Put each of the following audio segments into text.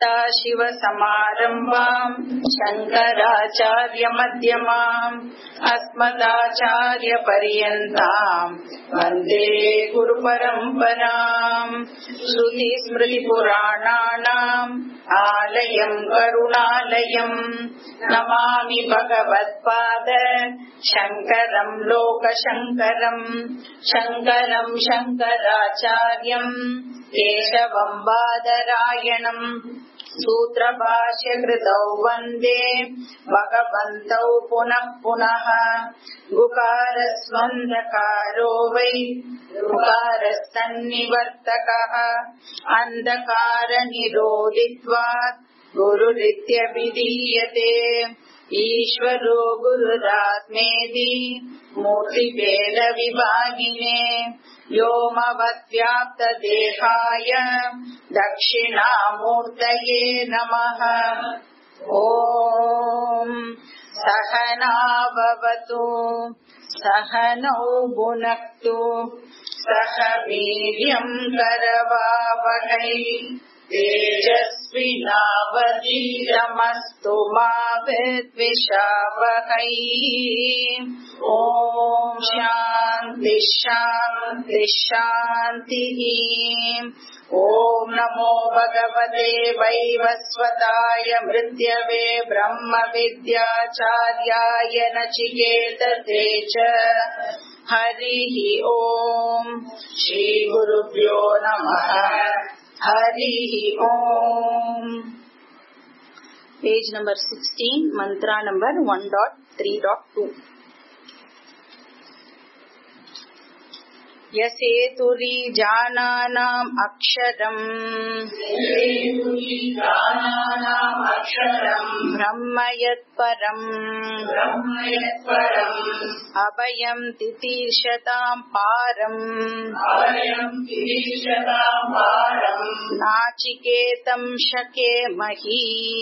सदाशिवसमारम्भाम् शङ्कराचार्यमध्यमाम् अस्मदाचार्यपर्यन्ताम् वन्दे गुरुपरम्पराम् श्रुतिस्मृतिपुराणानाम् आलयम् करुणालयम् नमामि भगवत्पाद शङ्करम् लोकशङ्करम् शङ्करम् शङ्कराचार्यम् केशवम् बादरायणम् सूत्रभाष्यकृतौ वन्दे भगवन्तौ पुनः पुनः गुकारस्वन्धकारो वै गुकारस्तन्निवर्तकः अन्धकारनिरोधित्वात् गुरुरित्यभिधीयते ईश्वरो गुरुरात्मेदि मूर्तिभेदविभागिने व्योमवद्व्याप्तदेहाय दक्षिणामूर्तये नमः ॐ सहनाभवतु सहनौ भुनक्तु सह वीर्यम् करवावहै तेजस्विनावधीरमस्तु मा विद्विषावहै ॐ शान्ति शान्ति शान्तिः ॐ नमो भगवते वैवस्वताय मृत्यवे ब्रह्मविद्याचार्याय नचिकेतते च हरिः ॐ श्रीगुरुभ्यो नमः हरिः ॐ पेज नंबर 16 मंत्रा नंबर 1.3.2 यसेतुरी जानानाम् अक्षरम् ब्रह्म यत्परम् अभयम् तितीर्षताम् पारम् नाचिकेतम् शके मही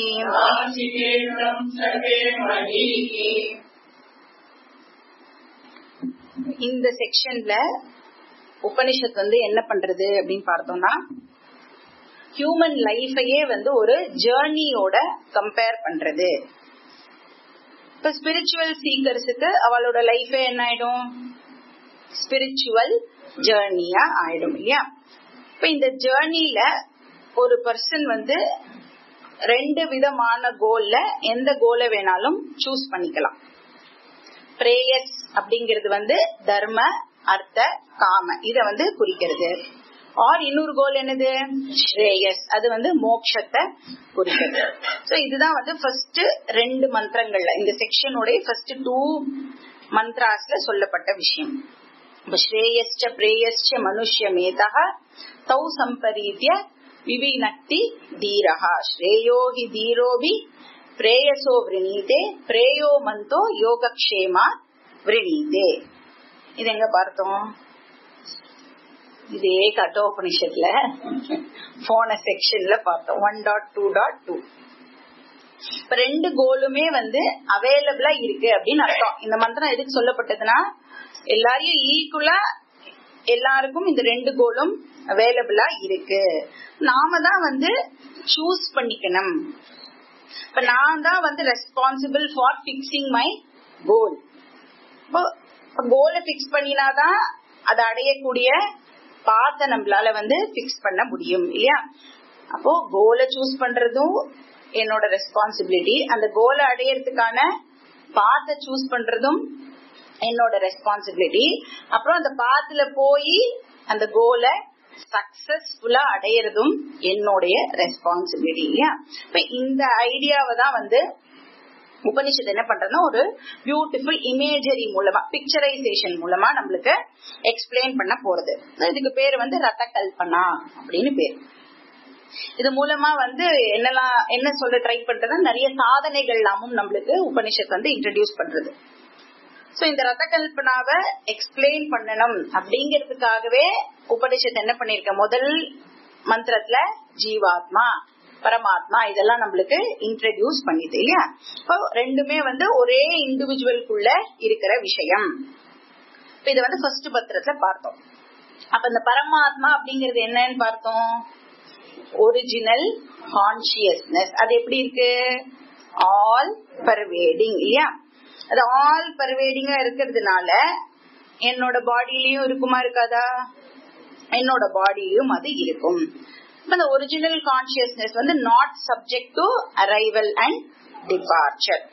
இந்த செக்ஷன்ல உபனிஷத் வந்து என்ன பண்றது அப்படின்னு பார்த்தோம்னா ஹியூமன் லைஃபையே வந்து ஒரு ஜேர்னியோட கம்பேர் பண்றது இப்ப ஸ்பிரிச்சுவல் சீக்கர்ஸுக்கு அவளோட லைஃபே என்ன ஆயிடும் ஸ்பிரிச்சுவல் ஜேர்னியா ஆயிடும் இல்லையா இப்ப இந்த ஜேர்னில ஒரு பர்சன் வந்து ரெண்டு விதமான கோல்ல எந்த கோலை வேணாலும் சூஸ் பண்ணிக்கலாம் பிரேயஸ் அப்படிங்கிறது வந்து தர்ம அர்த்த காம இத வந்து குறிக்கிறது ஆர் இன்னொரு கோல் என்னது ஸ்ரேயஸ் அது வந்து மோக்ஷத்தை குறிக்கிறது சோ இதுதான் வந்து ஃபர்ஸ்ட் ரெண்டு மந்திரங்கள்ல இந்த செக்ஷனுடைய ஃபர்ஸ்ட் டூ மந்த்ராஸ்ல சொல்லப்பட்ட விஷயம் ஸ்ரேயஸ்ச பிரேயஸ்ச மனுஷ்யமேதா தௌ சம்பரீத்திய விவினக்தி தீரஹா ஸ்ரேயோ ஹி தீரோபி பிரேயசோ விரணீதே பிரேயோ மந்தோ யோகக்ஷேமா விரணீதே இது எங்க பார்த்தோம் இதே கட்டோபனிஷத்துல போன செக்ஷன்ல பார்த்தோம் one dot two dot two இப்ப ரெண்டு கோலுமே வந்து அவைலபிளா இருக்கு அப்படின்னு அர்த்தம் இந்த மந்திரம் எதுக்கு சொல்லப்பட்டதுன்னா எல்லாரையும் ஈக்குவலா எல்லாருக்கும் இந்த ரெண்டு கோலும் அவைலபிளா இருக்கு நாம தான் வந்து சூஸ் பண்ணிக்கணும் இப்ப நான் தான் வந்து responsible for fixing my goal இப்போ கோலை பிக்ஸ் பண்ணினாதான் அதை அடையக்கூடிய பாத்த நம்மளால வந்து பிக்ஸ் பண்ண முடியும் இல்லையா அப்போ கோலை சூஸ் பண்றதும் என்னோட ரெஸ்பான்சிபிலிட்டி அந்த கோலை அடையறதுக்கான பாத்த சூஸ் பண்றதும் என்னோட ரெஸ்பான்சிபிலிட்டி அப்புறம் அந்த பாத்துல போய் அந்த கோலை சக்சஸ்ஃபுல்லா அடையறதும் என்னுடைய ரெஸ்பான்சிபிலிட்டி இல்லையா இப்ப இந்த ஐடியாவை தான் வந்து உபனிஷத் என்ன பண்றதுன்னா ஒரு பியூட்டிஃபுல் இமேஜரி மூலமா பிக்சரைசேஷன் மூலமா நம்மளுக்கு எக்ஸ்பிளைன் பண்ண போறது இதுக்கு பேர் வந்து ரத்த கல்பனா அப்படின்னு பேர் இது மூலமா வந்து என்னெல்லாம் என்ன சொல்ல ட்ரை பண்றதுன்னா நிறைய சாதனைகள் எல்லாமும் நம்மளுக்கு உபனிஷத் வந்து இன்ட்ரடியூஸ் பண்றது சோ இந்த ரத்த கல்பனாவை எக்ஸ்பிளைன் பண்ணணும் அப்படிங்கிறதுக்காகவே உபனிஷத் என்ன பண்ணிருக்க முதல் மந்திரத்துல ஜீவாத்மா பரமாத்மா இதெல்லாம் நம்மளுக்கு இன்ட்ரடியூஸ் பண்ணிது இல்லையா இப்போ ரெண்டுமே வந்து ஒரே இண்டிவிஜுவலுக்குள்ள இருக்கிற விஷயம் இப்ப இத வந்து ஃபர்ஸ்ட் பத்திரத்துல பார்த்தோம் அப்ப இந்த பரமாத்மா அப்படிங்கறது என்னன்னு பார்த்தோம் ஒரிஜினல் கான்சியஸ்னஸ் அது எப்படி இருக்கு ஆல் பர்வேடிங் இல்லையா அது ஆல் பர்வேடிங்கா இருக்கிறதுனால என்னோட பாடியிலயும் இருக்குமா இருக்காதா என்னோட பாடியிலும் அது இருக்கும் அந்த ஒரிஜினல் கான்சியஸ்னஸ் வந்து not subject to arrival and departure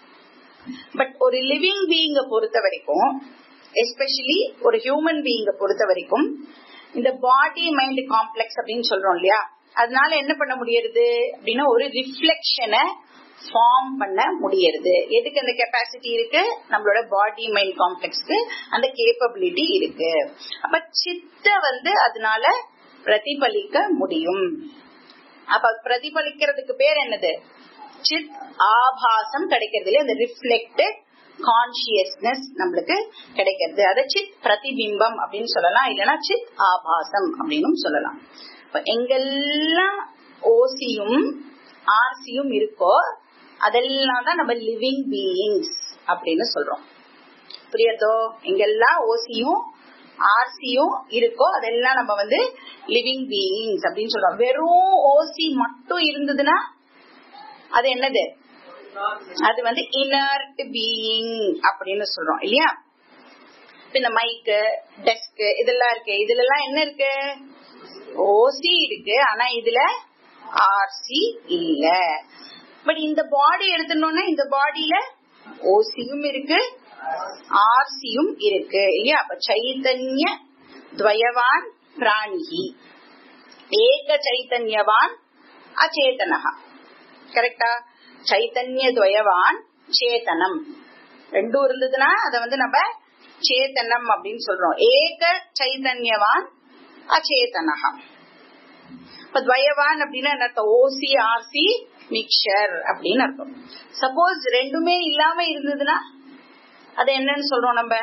but ஒரு லிவிங் பீயிங்க பொறுத்த வரைக்கும் எஸ்பெஷலி ஒரு ஹியூமன் பீயிங்க பொறுத்த வரைக்கும் இந்த பாடி மைண்ட் காம்ப்ளெக்ஸ் அப்படின்னு சொல்றோம் இல்லையா அதனால என்ன பண்ண முடியறது அப்படின்னா ஒரு ரிஃப்ளெக்ஷனை ஃபார்ம் பண்ண முடியறது எதுக்கு அந்த கெப்பாசிட்டி இருக்கு நம்மளோட பாடி மைண்ட் காம்ப்ளெக்ஸ்க்கு அந்த கேப்பபிலிட்டி இருக்கு அப்ப சித்த வந்து அதனால பிரதிபலிக்க முடியும் அப்ப பிரதிபலிக்கிறதுக்கு பேர் என்னது சித் ஆபாசம் கிடைக்கிறது இல்லையா அந்த ரிஃப்ளெக்டட் கான்சியஸ்னஸ் நம்மளுக்கு கிடைக்கிறது அத சித் பிரதிபிம்பம் அப்படின்னு சொல்லலாம் இல்லைன்னா சித் ஆபாசம் அப்படின்னு சொல்லலாம் இப்ப எங்கெல்லாம் ஓசியும் ஆர்சியும் இருக்கோ அதெல்லாம் தான் நம்ம லிவிங் பீயிங்ஸ் அப்படின்னு சொல்றோம் புரியுதோ எங்கெல்லாம் ஓசியும் ஆர்சியும் இருக்கோ அதெல்லாம் நம்ம வந்து லிவிங் பீயிங்ஸ் அப்படின்னு சொல்றோம் வெறும் ஓசி மட்டும் இருந்ததுன்னா அது என்னது அது வந்து இனர்ட் பீயிங் அப்படின்னு சொல்றோம் இல்லையா இந்த மைக்கு டெஸ்க் இதெல்லாம் இருக்கு இதுல எல்லாம் என்ன இருக்கு ஓசி இருக்கு ஆனா இதுல ஆர்சி இல்ல பட் இந்த பாடி எடுத்துட்டோம்னா இந்த பாடியில ஓசியும் இருக்கு ஆர்சியும் இருக்கு இல்லையா அப்ப சைத்தன்ய துவயவான் பிராணிகி ஏக சைத்தன்யவான் அச்சேதனகா கரெக்டா சைத்தன்ய துவயவான் சேத்தனம் ரெண்டும் இருந்ததுன்னா அத வந்து நம்ம சேத்தனம் அப்படின்னு சொல்றோம் ஏக சைதன்யவான் அச்சேதனகா இப்ப துவயவான் அப்படின்னா என்ன ஓசி ஆர்சி மிக்சர் அப்படின்னு அர்த்தம் சப்போஸ் ரெண்டுமே இல்லாம இருந்ததுன்னா அது என்னன்னு சொல்றோம் நம்ம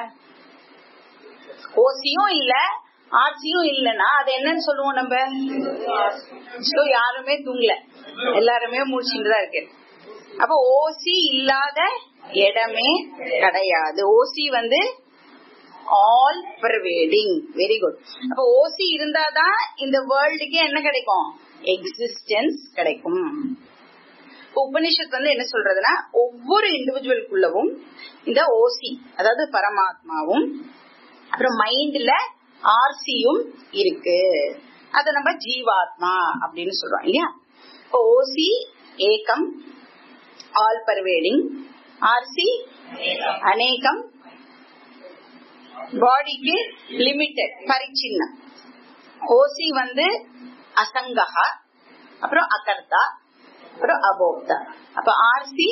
ஓசியும் இல்ல ஆர்சியும் இல்லனா அது என்னன்னு சொல்லுவோம் நம்ம So, யாருமே தூங்கல எல்லாருமே முடிச்சுட்டு தான் இருக்கு அப்ப ஓசி இல்லாத இடமே கிடையாது ஓசி வந்து ஆல் பர்வேடிங் வெரி குட் அப்ப ஓசி இருந்தாதான் இந்த வேர்ல்டுக்கு என்ன கிடைக்கும் எக்ஸிஸ்டன்ஸ் கிடைக்கும் உபனிஷத் வந்து என்ன சொல்றதுன்னா ஒவ்வொரு இண்டிவிஜுவலுக்குள்ளவும் இந்த ஓசி அதாவது பரமாத்மாவும் அப்புறம் மைண்ட்ல ஆர்சியும் இருக்கு அத நம்ம ஜீவாத்மா அப்படின்னு சொல்றோம் இல்லையா இப்போ ஓசி ஏகம் ஆல் பர்வேடிங் ஆர்சி அநேகம் பாடிக்கு லிமிட்டட் பரிச்சின்னம் ஓசி வந்து அசங்கஹா அப்புறம் அகர்த்தா அப்புறம் அபோக்தா அப்ப ஆர்சி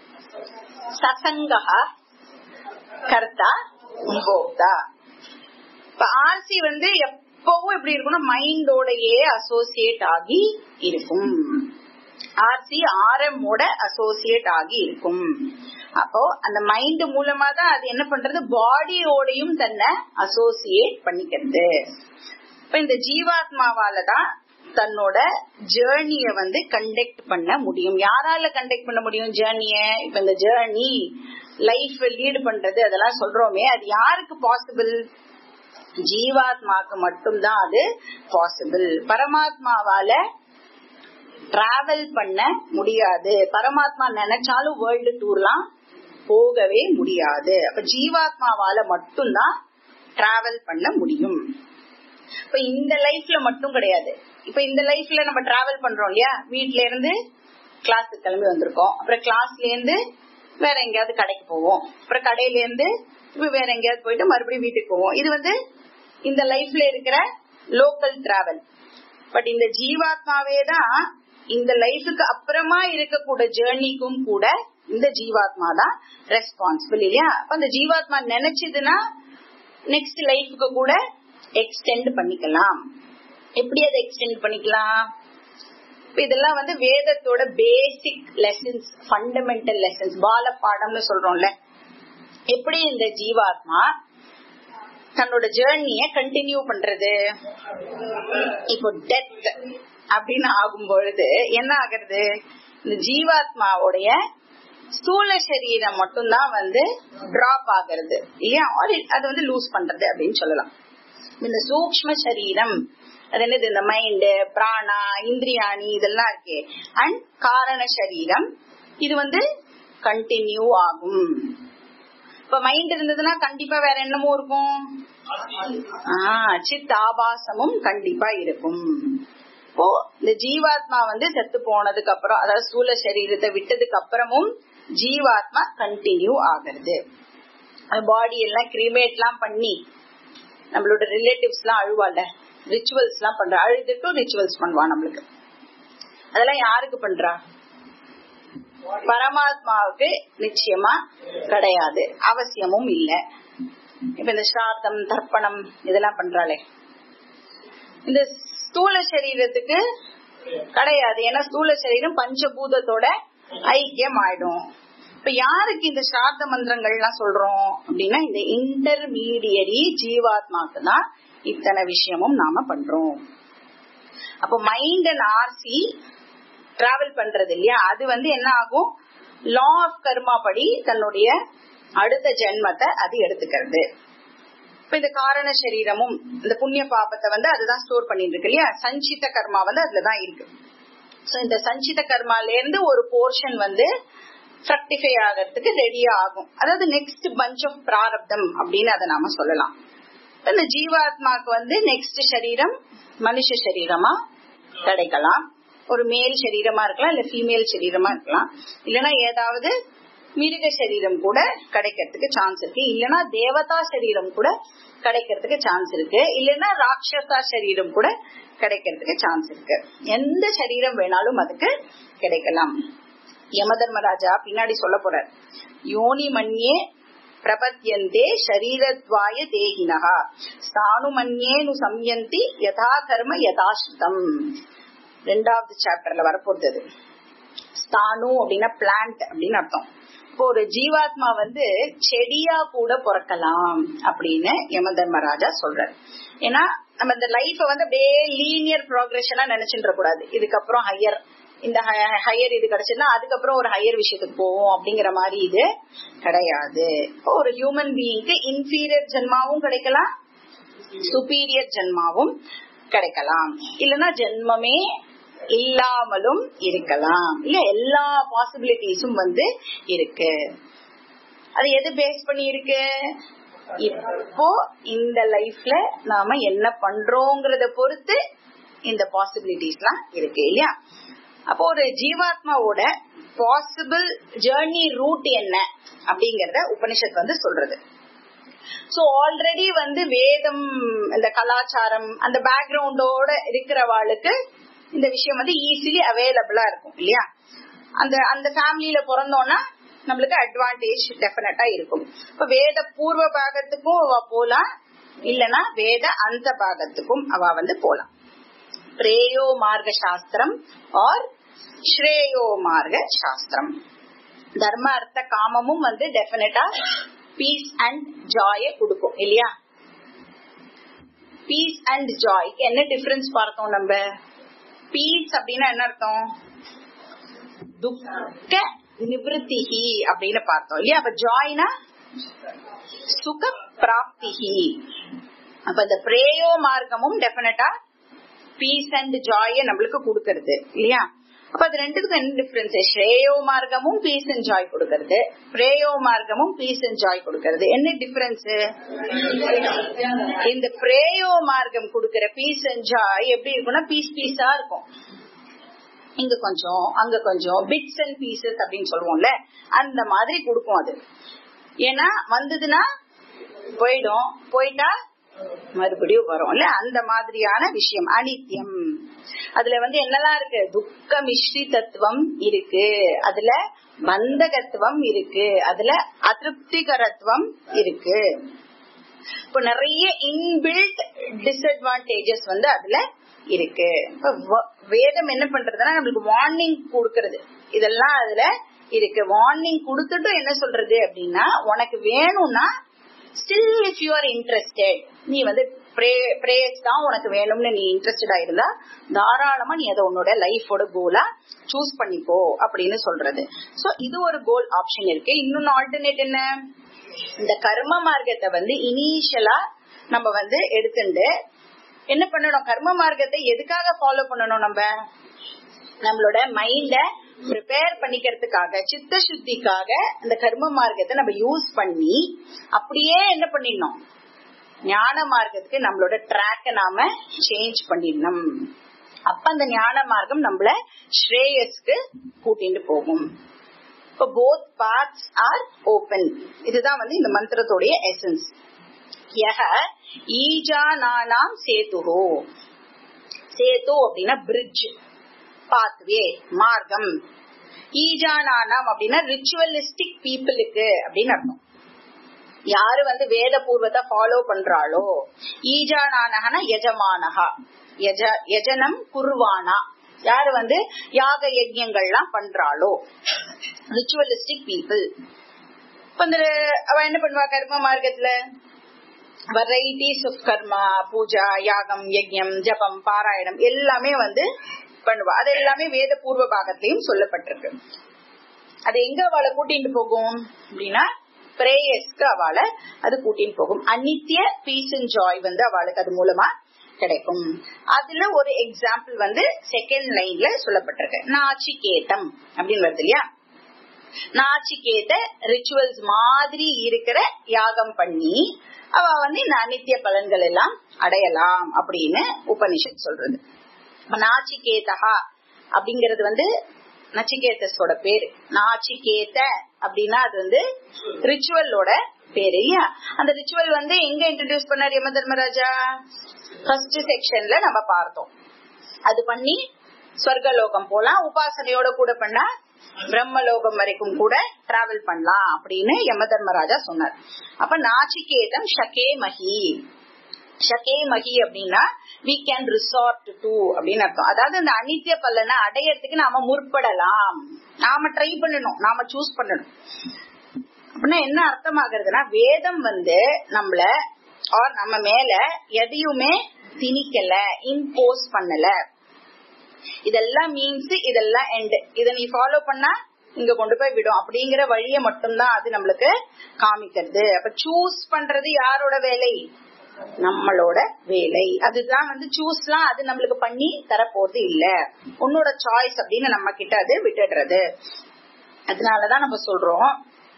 சசங்கஹா கர்த்தா போக்தா இப்ப ஆர்சி வந்து எப்பவும் எப்படி இருக்கணும் மைண்டோடயே அசோசியேட் ஆகி இருக்கும் ஆர்சி ஆர்எம்மோட அசோசியேட் ஆகி இருக்கும் அப்போ அந்த மைண்ட் மூலமா தான் அது என்ன பண்றது பாடியோடையும் தன்னை அசோசியேட் பண்ணிக்கிறது இப்ப இந்த ஜீவாத்மாவால தான் தன்னோட ஜேர்னிய வந்து கண்டக்ட் பண்ண முடியும் யாரால கண்டக்ட் பண்ண முடியும் ஜேர்னிய இப்ப இந்த ஜேர்னி லைஃப் லீடு பண்றது அதெல்லாம் சொல்றோமே அது யாருக்கு பாசிபிள் ஜீவாத்மாக்கு மட்டும்தான் அது பாசிபிள் பரமாத்மாவால டிராவல் பண்ண முடியாது பரமாத்மா நினைச்சாலும் வேர்ல்டு டூர்லாம் போகவே முடியாது அப்ப ஜீவாத்மாவால மட்டும்தான் டிராவல் பண்ண முடியும் இப்ப இந்த லைஃப்ல மட்டும் கிடையாது இப்ப இந்த லைஃப்ல நம்ம டிராவல் பண்றோம் இல்லையா வீட்ல இருந்து கிளாஸுக்கு கிளம்பி வந்திருக்கோம் அப்புறம் கிளாஸ்ல இருந்து வேற எங்கேயாவது கடைக்கு போவோம் அப்புறம் கடையில இருந்து இப்ப வேற எங்கேயாவது போயிட்டு மறுபடியும் வீட்டுக்கு போவோம் இது வந்து இந்த லைஃப்ல இருக்கிற லோக்கல் டிராவல் பட் இந்த ஜீவாத்மாவே தான் இந்த லைஃபுக்கு அப்புறமா இருக்கக்கூடிய ஜேர்னிக்கும் கூட இந்த ஜீவாத்மா தான் ரெஸ்பான்சிபிள் இல்லையா அப்ப அந்த ஜீவாத்மா நினைச்சதுன்னா நெக்ஸ்ட் லைஃபுக்கு கூட எக்ஸ்டெண்ட் பண்ணிக்கலாம் எப்படி அதை எக்ஸ்டெண்ட் பண்ணிக்கலாம் இப்ப இதெல்லாம் வந்து வேதத்தோட பேசிக் லெசன்ஸ் ஃபண்டமெண்டல் லெசன்ஸ் பால பாடம்னு சொல்றோம்ல எப்படி இந்த ஜீவாத்மா தன்னோட ஜேர்னிய கண்டினியூ பண்றது இப்போ டெத் அப்படின்னு ஆகும் பொழுது என்ன ஆகுறது இந்த ஜீவாத்மாவுடைய ஸ்தூல சரீரம் மட்டும்தான் வந்து டிராப் ஆகிறது இல்லையா அது வந்து லூஸ் பண்றது அப்படின்னு சொல்லலாம் இந்த சூக்ம சரீரம் அது என்னது இந்த மைண்ட் பிராணா இந்திரியாணி இதெல்லாம் இருக்கே அண்ட் காரண சரீரம் இது வந்து கண்டினியூ ஆகும் இப்ப மைண்ட் இருந்ததுன்னா கண்டிப்பா வேற என்னமோ இருக்கும் ஆஹ் சித் ஆபாசமும் கண்டிப்பா இருக்கும் இப்போ இந்த ஜீவாத்மா வந்து செத்து போனதுக்கு அப்புறம் அதாவது ஸ்தூல சரீரத்தை விட்டதுக்கு அப்புறமும் ஜீவாத்மா கண்டினியூ ஆகிறது பாடி எல்லாம் கிரிமேட் எல்லாம் பண்ணி நம்மளோட ரிலேட்டிவ்ஸ் எல்லாம் அழுவால ரிச்சுவல்ஸ் எல்லாம் பண்ற அழுதுட்டும் ரிச்சுவல்ஸ் பண்ணுவா நம்மளுக்கு அதெல்லாம் யாருக்கு பண்றா பரமாத்மாவுக்கு நிச்சயமா கிடையாது அவசியமும் இல்ல இப்ப இந்த ஸ்ராத்தம் தர்ப்பணம் இதெல்லாம் பண்றாளே இந்த ஸ்தூல சரீரத்துக்கு கிடையாது ஏன்னா ஸ்தூல சரீரம் பஞ்சபூதத்தோட ஐக்கியம் ஆயிடும் இப்ப யாருக்கு இந்த ஸ்ராத்த மந்திரங்கள் எல்லாம் சொல்றோம் அப்படின்னா இந்த இன்டர்மீடியரி ஜீவாத்மாக்கு தான் இத்தனை விஷயமும் நாம பண்றோம் அப்போ மைண்ட் அண்ட் ஆர்சி டிராவல் பண்றது இல்லையா அது வந்து என்ன ஆகும் லா ஆஃப் கர்மா படி தன்னுடைய அடுத்த ஜென்மத்தை அது எடுத்துக்கிறது இப்ப இந்த காரண சரீரமும் இந்த புண்ணிய பாபத்தை வந்து அதுதான் ஸ்டோர் பண்ணிட்டு இருக்கு இல்லையா சஞ்சித கர்மா வந்து அதுலதான் இருக்கு சோ இந்த சஞ்சித கர்மால இருந்து ஒரு போர்ஷன் வந்து ஃப்ரக்டிஃபை ஆகிறதுக்கு ரெடி ஆகும் அதாவது நெக்ஸ்ட் பஞ்ச் ஆஃப் பிராரப்தம் அப்படின்னு அதை நாம சொல்லலாம் இந்த ஜீவாத்மாக்கு வந்து நெக்ஸ்ட் சரீரம் மனுஷ சரீரமா கிடைக்கலாம் ஒரு மேல் சரீரமா இருக்கலாம் இல்ல ஃபீமேல் சரீரமா இருக்கலாம் இல்லைன்னா ஏதாவது மிருக சரீரம் கூட கிடைக்கிறதுக்கு சான்ஸ் இருக்கு இல்லைன்னா தேவதா சரீரம் கூட கிடைக்கிறதுக்கு சான்ஸ் இருக்கு இல்லைன்னா ராட்சசா சரீரம் கூட கிடைக்கிறதுக்கு சான்ஸ் இருக்கு எந்த சரீரம் வேணாலும் அதுக்கு கிடைக்கலாம் யமதர்மராஜா பின்னாடி சொல்ல போறார் யோனி மண்யே பிரபத்தியந்தே சரீரத்வாய தேகினகா ஸ்தானு மண்யேனு சம்யந்தி யதா கர்ம யதாஸ்ருதம் ரெண்டாவது சாப்டர்ல வரப்போகுது அது ஸ்தானு அப்படின்னா பிளான்ட் அப்படின்னு அர்த்தம் இப்போ ஒரு ஜீவாத்மா வந்து செடியா கூட பிறக்கலாம் அப்படின்னு யம தர்மராஜா சொல்றாரு ஏன்னா நம்ம இந்த லைஃப வந்து அப்படியே லீனியர் ப்ரோக்ரஷனா நினைச்சுட்டு கூடாது இதுக்கப்புறம் ஹையர் இந்த ஹையர் இது கிடைச்சதுன்னா அதுக்கப்புறம் ஒரு ஹையர் விஷயத்துக்கு போவோம் அப்படிங்கிற மாதிரி இது கிடையாது ஒரு ஹியூமன் பீயிங்க்கு இன்ஃபீரியர் ஜென்மாவும் கிடைக்கலாம் சுப்பீரியர் ஜென்மாவும் கிடைக்கலாம் இல்லைன்னா ஜென்மமே இல்லாமலும் இருக்கலாம் இல்ல எல்லா பாசிபிலிட்டிஸும் வந்து இருக்கு அது எது பேஸ் பண்ணி இருக்கு இப்போ இந்த லைஃப்ல நாம என்ன பண்றோங்கிறத பொறுத்து இந்த பாசிபிலிட்டிஸ் எல்லாம் இருக்கு இல்லையா அப்போ ஒரு ஜீவாத்மாவோட பாசிபிள் ஜேர்னி ரூட் என்ன அப்படிங்கறத உபனிஷத் வந்து சொல்றது சோ ஆல்ரெடி வந்து வேதம் இந்த கலாச்சாரம் அந்த பேக்ரவுண்டோட இருக்கிறவாளுக்கு இந்த விஷயம் வந்து ஈஸிலி அவைலபிளா இருக்கும் இல்லையா அந்த அந்த ஃபேமிலியில பிறந்தோம்னா நம்மளுக்கு அட்வான்டேஜ் டெபினட்டா இருக்கும் இப்ப வேத பூர்வ பாகத்துக்கும் அவ போலாம் இல்லனா வேத அந்த பாகத்துக்கும் அவ வந்து போலாம் பிரேயோ மார்க்க சாஸ்திரம் ஆர் ஸ்ரேயோ மார்க்க சாஸ்திரம் தர்ம அர்த்த காமமும் வந்து டெபினட்டா பீஸ் அண்ட் ஜாய கொடுக்கும் இல்லையா பீஸ் அண்ட் ஜாய்க்கு என்ன டிஃபரன்ஸ் பார்த்தோம் நம்ம பீஸ் அப்படின்னா என்ன அர்த்தம் துக்க நிவத்திஹி அப்படின்னு பார்த்தோம் இல்லையா அப்ப ஜாய்னா சுக பிராப்திஹி அப்ப இந்த பிரேயோ மார்க்கமும் டெபினட்டா பீஸ் அண்ட் ஜாய நம்மளுக்கு கொடுக்கறது இல்லையா அப்ப அது ரெண்டுக்கும் என்ன டிஃபரன்ஸ் ஸ்ரேயோ மார்க்கமும் பீஸ் அண்ட் ஜாய் கொடுக்கறது பிரேயோ மார்க்கமும் பீஸ் அண்ட் ஜாய் கொடுக்கறது என்ன டிஃபரன்ஸ் இந்த பிரேயோ மார்க்கம் கொடுக்கற பீஸ் அண்ட் ஜாய் எப்படி இருக்கும்னா பீஸ் பீஸா இருக்கும் இங்க கொஞ்சம் அங்க கொஞ்சம் பிட்ஸ் அண்ட் பீசஸ் அப்படின்னு சொல்லுவோம்ல அந்த மாதிரி கொடுக்கும் அது ஏன்னா வந்ததுன்னா போயிடும் போயிட்டா மறுபடியும் வரும்ல அந்த மாதிரியான விஷயம் அனித்யம் அதுல வந்து என்னெல்லாம் இருக்கு துக்க மிஸ்ரி தத்துவம் இருக்கு அதுல பந்தகத்துவம் இருக்கு அதுல அதிருப்திகரத்துவம் இருக்கு இப்போ நிறைய இன்பில்ட் டிஸ்அட்வான்டேஜஸ் வந்து அதுல இருக்கு வேதம் என்ன பண்றதுன்னா நம்மளுக்கு வார்னிங் கொடுக்கறது இதெல்லாம் அதுல இருக்கு வார்னிங் கொடுத்துட்டும் என்ன சொல்றது அப்படின்னா உனக்கு வேணும்னா still if you are interested நீ வந்து பிரேயர்ஸ் தான் உனக்கு வேணும்னு நீ இன்ட்ரெஸ்டடா இருந்தா தாராளமா நீ அதை உன்னோட லைஃபோட கோலா சூஸ் பண்ணிக்கோ அப்படின்னு சொல்றது சோ இது ஒரு கோல் ஆப்ஷன் இருக்கு இன்னொன்னு ஆல்டர்னேட் என்ன இந்த கர்ம மார்க்கத்தை வந்து இனிஷியலா நம்ம வந்து எடுத்துட்டு என்ன பண்ணணும் கர்ம மார்க்கத்தை எதுக்காக ஃபாலோ பண்ணணும் நம்ம நம்மளோட மைண்ட ப்ரிப்பேர் பண்ணிக்கிறதுக்காக சித்த சுத்திக்காக இந்த கர்ம மார்க்கத்தை நம்ம யூஸ் பண்ணி அப்படியே என்ன பண்ணிடணும் ஞான மார்க்கத்துக்கு நம்மளோட ட்ராக்க நாம சேஞ்ச் பண்ணிடணும் அப்ப அந்த ஞான மார்க்கம் நம்மள ஸ்ரேயஸ்க்கு கூட்டிட்டு போகும் இப்போ போத் பார்ட்ஸ் ஆர் ஓபன் இதுதான் வந்து இந்த மந்திரத்துடைய எசன்ஸ் யக ஈஜானானாம் சேதுஹோ சேது அப்படின்னா பிரிட்ஜ் பாத்வே மார்க்கம் ஈஜானானாம் அப்படின்னா ரிச்சுவலிஸ்டிக் பீப்புளுக்கு அப்படின்னு அர்த்தம் யாரு வந்து வேத பூர்வத்தை ஃபாலோ பண்றாளோ ஈஜானானகனா எஜமானகா எஜ எஜனம் குருவானா யாரு வந்து யாக யஜ்யங்கள்லாம் பண்றாளோ ரிச்சுவலிஸ்டிக் பீப்புள் இப்ப இந்த அவ என்ன பண்ணுவா கர்ம மார்க்கத்துல வெரைட்டிஸ் ஆஃப் கர்மா பூஜா யாகம் யஜ்யம் ஜபம் பாராயணம் எல்லாமே வந்து பண்ணுவா அது எல்லாமே வேத பூர்வ பாகத்திலையும் சொல்லப்பட்டிருக்கு அது எங்க அவளை கூட்டிட்டு போகும் அப்படின்னா பிரேயர்ஸ்க்கு அவளை அது கூட்டின்னு போகும் அநித்திய பீஸ் அண்ட் ஜாய் வந்து அவளுக்கு அது மூலமா கிடைக்கும் அதுல ஒரு எக்ஸாம்பிள் வந்து செகண்ட் லைன்ல சொல்லப்பட்டிருக்கு நாச்சிகேதம் அப்படின்னு வருது இல்லையா நாச்சிகேத ரிச்சுவல்ஸ் மாதிரி இருக்கிற யாகம் பண்ணி அவ வந்து இந்த அனித்திய பலன்கள் எல்லாம் அடையலாம் அப்படின்னு உபனிஷத் சொல்றது நாச்சிகேதா அப்படிங்கறது வந்து நச்சிகேதஸோட பேரு நாச்சிகேத அப்படின்னா அது வந்து ரிச்சுவலோட பேரு இல்லையா அந்த ரிச்சுவல் வந்து எங்க இன்ட்ரடியூஸ் பண்ணார் யம தர்மராஜா ஃபர்ஸ்ட் செக்ஷன்ல நம்ம பார்த்தோம் அது பண்ணி ஸ்வர்கலோகம் போலாம் உபாசனையோட கூட பண்ணா பிரம்மலோகம் வரைக்கும் கூட டிராவல் பண்ணலாம் அப்படின்னு யம தர்மராஜா சொன்னார் அப்ப நாச்சிகேதம் ஷகே மகி ஷகே மகி அப்படின்னா வி கேன் ரிசார்ட் டு அப்படின்னு அர்த்தம் அதாவது இந்த அனித்திய பலனை அடையறதுக்கு நாம முற்படலாம் நாம ட்ரை பண்ணணும் நாம சூஸ் பண்ணணும் அப்படின்னா என்ன அர்த்தம் ஆகுறதுன்னா வேதம் வந்து நம்மள ஆர் நம்ம மேல எதையுமே திணிக்கல இம்போஸ் பண்ணல இதெல்லாம் மீன்ஸ் இதெல்லாம் எண்ட் இத நீ ஃபாலோ பண்ணா இங்க கொண்டு போய் விடும் அப்படிங்கிற வழிய மட்டும்தான் அது நம்மளுக்கு காமிக்கிறது அப்ப சூஸ் பண்றது யாரோட வேலை நம்மளோட வேலை அதுதான் வந்து சூஸ்லாம் அது நம்மளுக்கு பண்ணி தரப்போறது இல்ல உன்னோட சாய்ஸ் அப்படின்னு நம்ம கிட்ட அது விட்டுடுறது அதனாலதான் நம்ம சொல்றோம்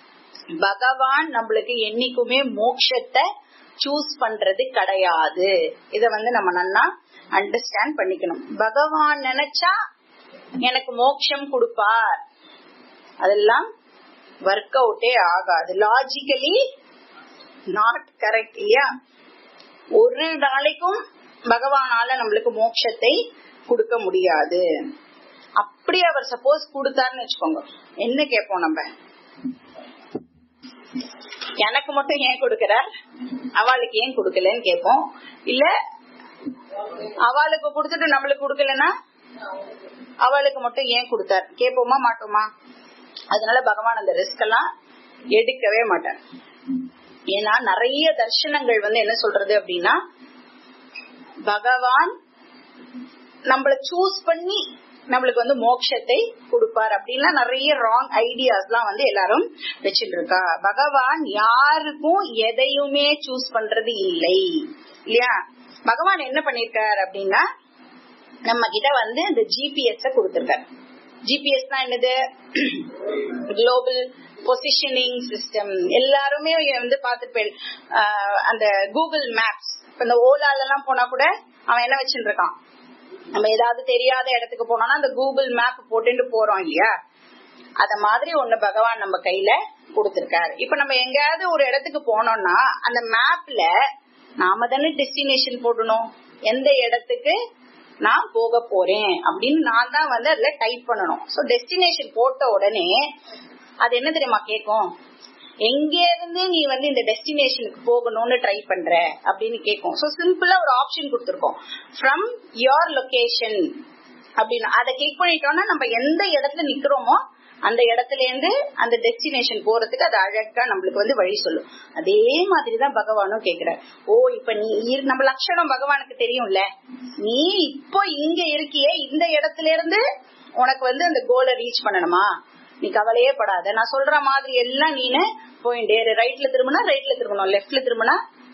பகவான் நம்மளுக்கு என்னைக்குமே மோட்சத்தை சூஸ் பண்றது கிடையாது இத வந்து நம்ம நல்லா அண்டர்ஸ்டாண்ட் பண்ணிக்கணும் பகவான் நினைச்சா எனக்கு மோட்சம் கொடுப்பார் அதெல்லாம் ஒர்க் அவுட்டே ஆகாது லாஜிக்கலி நாட் கரெக்ட் இல்லையா ஒரு நாளைக்கும் பகவானால நம்மளுக்கு மோட்சத்தை கொடுக்க முடியாது அப்படி அவர் சப்போஸ் கொடுத்தாருன்னு வச்சுக்கோங்க என்ன கேட்போம் நம்ம எனக்கு மட்டும் ஏன் கொடுக்கிறார் அவளுக்கு ஏன் கொடுக்கலன்னு கேட்போம் இல்ல அவளுக்கு கொடுத்துட்டு நம்மளுக்கு கொடுக்கலன்னா அவளுக்கு மட்டும் ஏன் கொடுத்தார் கேட்போமா மாட்டோமா அதனால பகவான் அந்த ரிஸ்க் எல்லாம் எடுக்கவே மாட்டார் ஏன்னா நிறைய தர்ஷனங்கள் வந்து என்ன சொல்றது அப்படின்னா பகவான் நம்மள சூஸ் பண்ணி நம்மளுக்கு வந்து மோட்சத்தை கொடுப்பார் அப்படின்னா நிறைய ராங் ஐடியாஸ் எல்லாம் வந்து எல்லாரும் வச்சுட்டு இருக்கா பகவான் யாருக்கும் எதையுமே சூஸ் பண்றது இல்லை இல்லையா பகவான் என்ன பண்ணிருக்காரு அப்படின்னா நம்ம கிட்ட வந்து இந்த ஜிபிஎஸ் கொடுத்திருக்காரு ஜிபிஎஸ் தான் என்னது குளோபல் பொசிஷனிங் சிஸ்டம் எல்லாருமே வந்து பார்த்துட்டு அந்த கூகுள் மேப்ஸ் இந்த ஓலால எல்லாம் போனா கூட அவன் என்ன வச்சுட்டு இருக்கான் நம்ம ஏதாவது தெரியாத இடத்துக்கு போனோம்னா அந்த கூகுள் மேப் போட்டுட்டு போறோம் இல்லையா அத மாதிரி ஒண்ணு பகவான் நம்ம கையில கொடுத்திருக்காரு இப்ப நம்ம எங்கேயாவது ஒரு இடத்துக்கு போனோம்னா அந்த மேப்ல நாம தானே டெஸ்டினேஷன் போடணும் எந்த இடத்துக்கு நான் போக போறேன் அப்படின்னு நான் தான் வந்து அதுல டைப் பண்ணணும் சோ டெஸ்டினேஷன் போட்ட உடனே அது என்ன தெரியுமா கேக்கும் எங்க இருந்து நீ வந்து இந்த டெஸ்டினேஷனுக்கு போகணும்னு ட்ரை பண்ற அப்படின்னு கேட்கும் சோ சிம்பிளா ஒரு ஆப்ஷன் கொடுத்துருக்கோம் ஃப்ரம் யோர் லொகேஷன் அப்படின்னு அதை கிளிக் பண்ணிட்டோம்னா நம்ம எந்த இடத்துல நிக்கிறோமோ அந்த இடத்துல இருந்து அந்த டெஸ்டினேஷன் போறதுக்கு அது அழகா நம்மளுக்கு வந்து வழி சொல்லும் அதே மாதிரிதான் பகவானும் கேக்குறாரு ஓ இப்ப நீ நம்ம லட்சணம் பகவானுக்கு தெரியும்ல நீ இப்போ இங்க இருக்கியே இந்த இடத்துல இருந்து உனக்கு வந்து அந்த கோலை ரீச் பண்ணணுமா நீ கவலையே படாத நான் சொல்ற மாதிரி எல்லாம் நீனு போயிட்டே ரைட்ல திரும்பினா ரைட்ல திரும்பணும் லெப்ட்ல திரும்பினா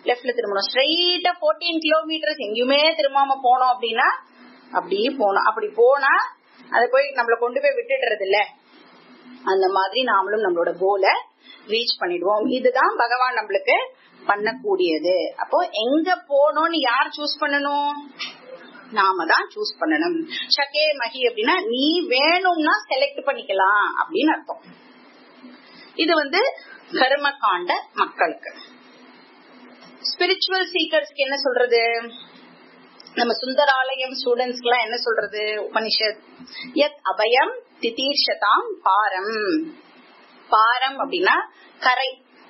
லெஃப்ட்ல திரும்பணும் ஸ்ட்ரைட்டா போர்டீன் கிலோமீட்டர்ஸ் எங்கேயுமே திரும்பாம போனோம் அப்படின்னா அப்படியே போகணும் அப்படி போனா அதை போய் நம்மள கொண்டு போய் விட்டுடுறது இல்ல அந்த மாதிரி நாமளும் நம்மளோட கோலை ரீச் பண்ணிடுவோம் இதுதான் பகவான் நம்மளுக்கு பண்ணக்கூடியது அப்போ எங்க போகணும்னு யார் சூஸ் பண்ணணும் நாம தான் சூஸ் பண்ணணும் ஷக்கே மகி அப்படின்னா நீ வேணும்னா செலக்ட் பண்ணிக்கலாம் அப்படின்னு அர்த்தம் இது வந்து கர்ம காண்ட மக்களுக்கு ஸ்பிரிச்சுவல் சீக்கர்ஸ்க்கு என்ன சொல்றது நம்ம சுந்தராலயம் ஸ்டூடெண்ட்ஸ்க்கு எல்லாம் என்ன சொல்றது உபனிஷத் யத் அபயம் திதீர்ஷதாம் பாரம் பாரம் அப்படின்னா கரை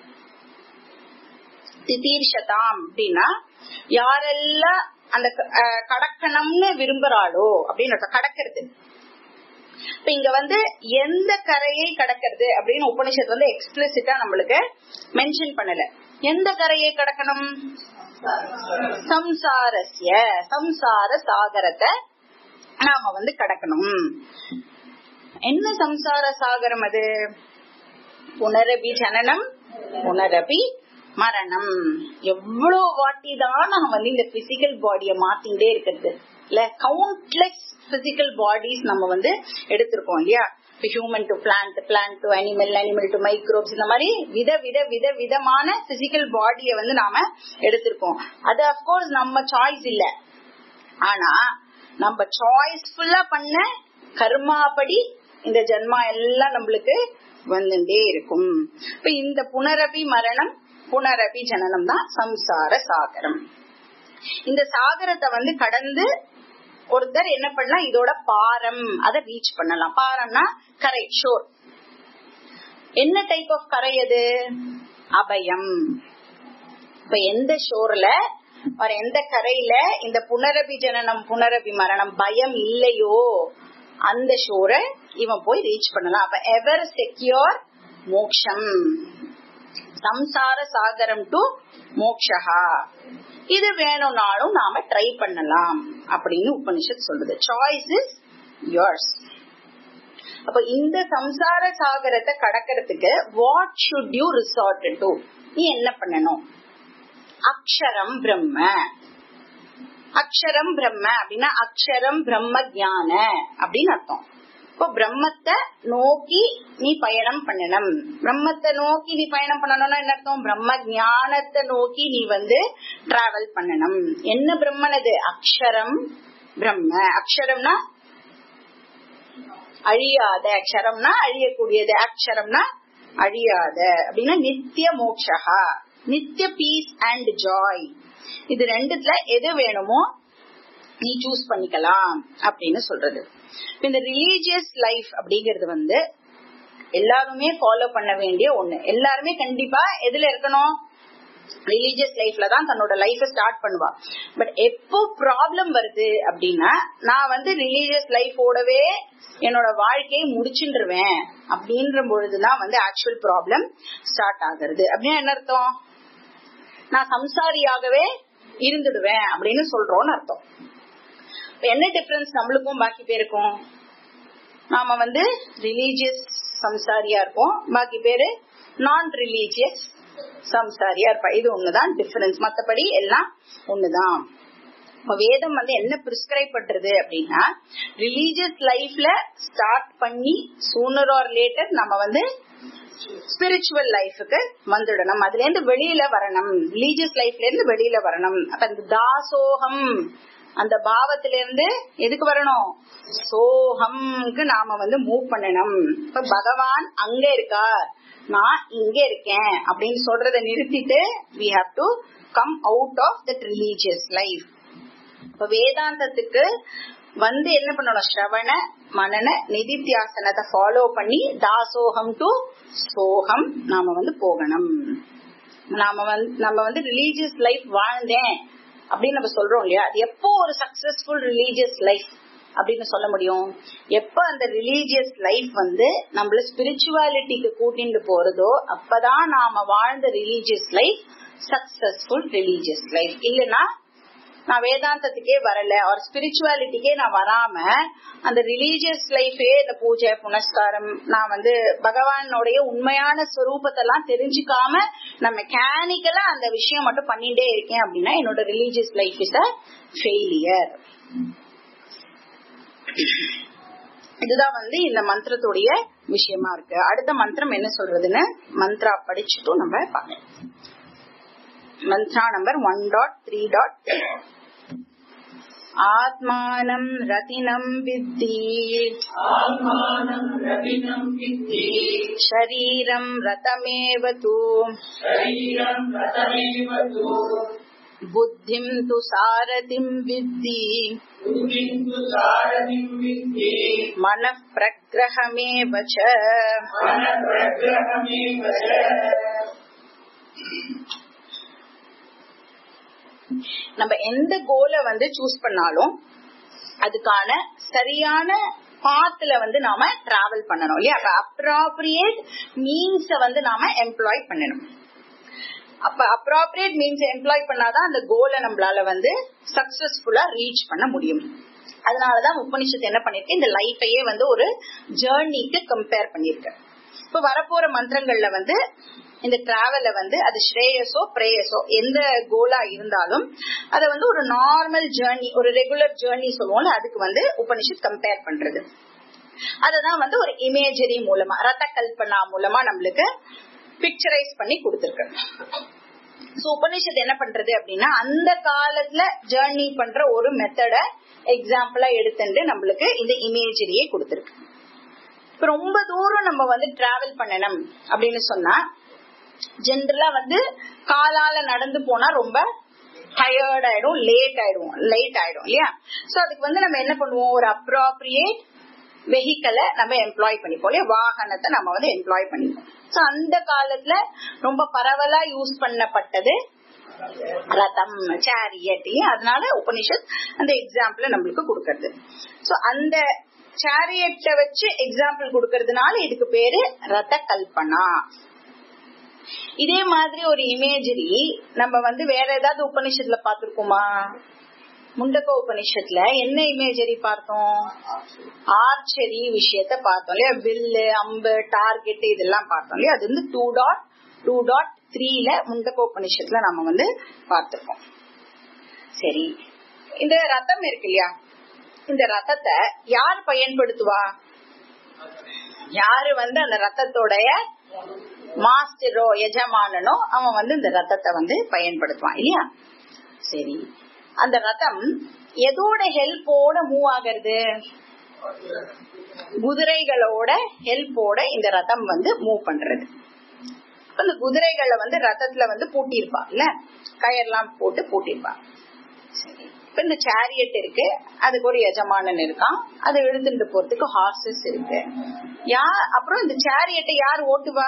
திதீர்ஷதாம் அப்படின்னா யாரெல்லாம் அந்த கடக்கணும்னு விரும்புறாளோ அப்படின்னு அர்த்தம். கடக்கிறது இப்ப இங்க வந்து எந்த கரையை கடக்கிறது அப்படின்னு உபனிஷத் வந்து எக்ஸ்பிளிசிட்டா நம்மளுக்கு மென்ஷன் பண்ணல எந்த கரையை கடக்கணும் சம்சாரஸ்ய சம்சார சாகரத்தை நாம வந்து கடக்கணும் என்ன சம்சார சாகரம் அது புனரபி ஜனனம் புனரபி மரணம் எவ்வளவு வாட்டி தான் நம்ம வந்து இந்த பிசிக்கல் பாடிய மாத்திட்டே இருக்கிறது இல்ல கவுண்ட்லெஸ் பிசிக்கல் பாடிஸ் நம்ம வந்து எடுத்திருக்கோம் இல்லையா human to plant plant to animal animal to microbes இந்த மாதிரி வித வித வித விதமான பிசிக்கல் பாடிய வந்து நாம எடுத்திருக்கோம் அது அப்கோர்ஸ் நம்ம சாய்ஸ் இல்ல ஆனா நம்ம சாய்ஸ்ஃபுல்லா பண்ண கர்மாபடி இந்த ஜென்மா எல்லாம் நம்மளுக்கு வந்துட்டே இருக்கும் இப்ப இந்த புனரபி மரணம் புனரபி ஜனனம் தான் சம்சார சாகரம் இந்த சாகரத்தை வந்து கடந்து ஒருத்தர் என்ன பண்ணலாம் இதோட பாரம் அதை ரீச் பண்ணலாம் பாரம்னா கரை ஷோர் என்ன டைப் ஆஃப் கரை அது அபயம் இப்ப எந்த ஷோர்ல ஒரு எந்த கரையில இந்த புனரபி ஜனனம் புனரபி மரணம் பயம் இல்லையோ அந்த ஷோரை இவன் போய் ரீச் பண்ணலாம் அப்ப எவர் செக்யூர் மோக்ஷம் சம்சார சாகரம் டு மோக்ஷா இது வேணும்னாலும் நாம ட்ரை பண்ணலாம் அப்படின்னு உபனிஷத் சொல்லுது சாய்ஸ் இஸ் யோர்ஸ் அப்ப இந்த சம்சார சாகரத்தை கடக்கிறதுக்கு what should you resort to நீ என்ன பண்ணணும் அக்ஷரம் பிரம்ம அக்ஷரம் பிரம்ம அப்படின்னா அக்ஷரம் பிரம்ம ஜான அப்படின்னு அர்த்தம் இப்போ பிரம்மத்தை நோக்கி நீ பயணம் பண்ணணும் பிரம்மத்தை நோக்கி நீ பயணம் பண்ணணும்னா என்ன அர்த்தம் பிரம்ம ஞானத்தை நோக்கி நீ வந்து டிராவல் பண்ணணும் என்ன பிரம்மன் அது அக்ஷரம் பிரம்ம அக்ஷரம்னா அழியாத அக்ஷரம்னா அழியக்கூடியது அக்ஷரம்னா அழியாத அப்படின்னா நித்திய மோக்ஷா நித்திய பீஸ் அண்ட் ஜாய் இது ரெண்டுத்துல எது வேணுமோ நீ சூஸ் பண்ணிக்கலாம் அப்படின்னு சொல்றது இந்த ரிலீஜியஸ் லைஃப் அப்படிங்கறது வந்து எல்லாருமே ஃபாலோ பண்ண வேண்டிய ஒண்ணு எல்லாருமே கண்டிப்பா எதுல இருக்கணும் ரிலீஜியஸ் லைஃப்ல தான் தன்னோட லைஃப ஸ்டார்ட் பண்ணுவா பட் எப்போ ப்ராப்ளம் வருது அப்படின்னா நான் வந்து ரிலீஜியஸ் லைஃபோடவே என்னோட வாழ்க்கையை முடிச்சுருவேன் அப்படின்ற பொழுதுதான் வந்து ஆக்சுவல் ப்ராப்ளம் ஸ்டார்ட் ஆகுறது அப்படின்னா என்ன அர்த்தம் நான் சம்சாரியாகவே இருந்துடுவேன் அப்படின்னு சொல்றோம்னு அர்த்தம் என்ன டிஃபரன்ஸ் நம்மளுக்கும் பாக்கி பேருக்கும் நாம வந்து ரிலீஜியஸ் சம்சாரியா இருப்போம் பாக்கி பேரு நான் ரிலீஜியஸ் சம்சாரியா இருப்பா இது ஒண்ணுதான் டிஃபரன்ஸ் மத்தபடி எல்லாம் ஒண்ணுதான் இப்ப வேதம் வந்து என்ன பிரிஸ்கிரைப் பண்றது அப்படின்னா ரிலீஜியஸ் லைஃப்ல ஸ்டார்ட் பண்ணி சூனர் ஆர் லேட்டர் நம்ம வந்து ஸ்பிரிச்சுவல் லைஃபுக்கு வந்துடணும் அதுல இருந்து வெளியில வரணும் ரிலீஜியஸ் லைஃப்ல இருந்து வெளியில வரணும் அப்ப இந்த தாசோகம் அந்த பாவத்தில இருந்து எதுக்கு வரணும் சோகம்க்கு நாம வந்து மூவ் பண்ணணும் இப்ப பகவான் அங்க இருக்கார் நான் இங்க இருக்கேன் அப்படின்னு சொல்றத நிறுத்திட்டு we have to come out of that religious life இப்ப வேதாந்தத்துக்கு வந்து என்ன பண்ணணும் ஸ்ரவண மனன நிதித்தியாசனத்தை ஃபாலோ பண்ணி தாசோகம் டு சோகம் நாம வந்து போகணும் நாம வந்து நம்ம வந்து ரிலீஜியஸ் லைஃப் வாழ்ந்தேன் அப்படின்னு நம்ம சொல்றோம் இல்லையா அது எப்போ ஒரு சக்சஸ்ஃபுல் ரிலீஜியஸ் லைஃப் அப்படின்னு சொல்ல முடியும் எப்ப அந்த ரிலீஜியஸ் லைஃப் வந்து நம்மள ஸ்பிரிச்சுவாலிட்டிக்கு கூட்டிட்டு போறதோ அப்பதான் நாம வாழ்ந்த religious life successful religious life இல்லனா நான் வேதாந்தத்துக்கே வரல ஒரு ஸ்பிரிச்சுவாலிட்டிக்கே நான் வராம அந்த ரிலீஜியஸ் லைஃபே இந்த பூஜை புனஸ்காரம் நான் வந்து பகவானுடைய உண்மையான ஸ்வரூபத்தை எல்லாம் தெரிஞ்சுக்காம நான் மெக்கானிக்கலா அந்த விஷயம் மட்டும் பண்ணிட்டே இருக்கேன் அப்படின்னா என்னோட religious life is a failure இதுதான் வந்து இந்த மந்திரத்துடைய விஷயமா இருக்கு அடுத்த மந்திரம் என்ன சொல்றதுன்னு மந்த்ரா படிச்சுட்டும் நம்ம பார்க்கலாம் mantra number one dot three dot ஆத்மானம் ரதினம் வித்தி आत्मानं रविनं विद्धि शरीरं रतमेव तु शरीरं रतमेव तु बुद्धिं तु सारथिं विद्धि बुद्धिं तु सारथिं विद्धि मनः प्रग्रहमेव च मनप्रग्रहमेव च நம்ம எந்த கோலை வந்து சூஸ் பண்ணாலும் அதுக்கான சரியான பாத்துல வந்து நாம டிராவல் பண்ணணும் இல்லையா அப்ப அப்ராப்ரியேட் மீன்ஸ வந்து நாம எம்ப்ளாய் பண்ணணும் அப்ப அப்ராப்ரியேட் மீன்ஸ் எம்ப்ளாய் பண்ணாதான் அந்த கோலை நம்மளால வந்து சக்சஸ்ஃபுல்லா ரீச் பண்ண முடியும் அதனாலதான் உபனிஷத்து என்ன பண்ணிருக்கு இந்த லைஃபையே வந்து ஒரு ஜேர்னிக்கு கம்பேர் பண்ணிருக்கு இப்ப வரப்போற மந்திரங்கள்ல வந்து இந்த டிராவல வந்து அது ஸ்ரேயஸோ பிரேயஸோ எந்த கோலா இருந்தாலும் அதை வந்து ஒரு நார்மல் ஜேர்னி ஒரு ரெகுலர் ஜேர்னி சொல்லுவோம்ல அதுக்கு வந்து உபனிஷத் கம்பேர் பண்றது அததான் வந்து ஒரு இமேஜரி மூலமா ரத்த கல்பனா மூலமா நம்மளுக்கு பிக்சரைஸ் பண்ணி கொடுத்துருக்கு சோ உபனிஷத் என்ன பண்றது அப்படின்னா அந்த காலத்துல ஜேர்னி பண்ற ஒரு மெத்தட எக்ஸாம்பிளா எடுத்துட்டு நம்மளுக்கு இந்த இமேஜரியே கொடுத்துருக்கு இப்ப ரொம்ப தூரம் நம்ம வந்து டிராவல் பண்ணணும் அப்படின்னு சொன்னா ஜென்ரலா வந்து காலால நடந்து போனா ரொம்ப டயர்ட் ஆயிடும் லேட் ஆயிடும் லேட் ஆயிடும் இல்லையா சோ அதுக்கு வந்து நம்ம என்ன பண்ணுவோம் ஒரு அப்ராப்ரியேட் வெஹிக்கலை நம்ம எம்ப்ளாய் பண்ணிப்போம் இல்லையா வாகனத்தை நம்ம வந்து எம்ப்ளாய் பண்ணிப்போம் சோ அந்த காலத்துல ரொம்ப பரவலா யூஸ் பண்ணப்பட்டது ரதம் சேரியட் அதனால உபனிஷத் அந்த எக்ஸாம்பிள் நம்மளுக்கு கொடுக்கறது சோ அந்த சேரியட்டை வச்சு எக்ஸாம்பிள் கொடுக்கறதுனால இதுக்கு பேரு ரத கல்பனா இதே மாதிரி ஒரு இமேஜரி நம்ம வந்து வேற ஏதாவது உபனிஷத்துல பாத்திருக்கோமா முண்டக்க உபனிஷத்துல என்ன இமேஜரி பார்த்தோம் ஆர்ச்சரி விஷயத்த பார்த்தோம் இல்லையா வில்லு அம்பு டார்கெட் இதெல்லாம் பார்த்தோம் இல்லையா அது வந்து டூ டாட் டூ டாட் த்ரீல முண்டக்க உபனிஷத்துல நம்ம வந்து பார்த்திருக்கோம் சரி இந்த ரத்தம் இருக்கு இல்லையா இந்த ரத்தத்தை யார் பயன்படுத்துவா யாரு வந்து அந்த ரத்தத்தோடைய மாஸ்டரோ எஜமானனோ அவன் வந்து இந்த ரத்தத்தை வந்து பயன்படுத்துவான் இல்லையா சரி அந்த ரத்தம் எதோட ஹெல்ப்போட மூவ் ஆகிறது குதிரைகளோட ஹெல்ப்போட இந்த ரதம் வந்து மூவ் பண்றது அந்த குதிரைகளை வந்து ரத்தத்துல வந்து பூட்டியிருப்பா இல்ல கயர்லாம் போட்டு பூட்டியிருப்பா சரி இப்ப இந்த சேரியட் இருக்கு அதுக்கு ஒரு எஜமானன் இருக்கான் அதை இழுத்துட்டு போறதுக்கு ஹார்சஸ் இருக்கு யா அப்புறம் இந்த சேரியட்டை யார் ஓட்டுவா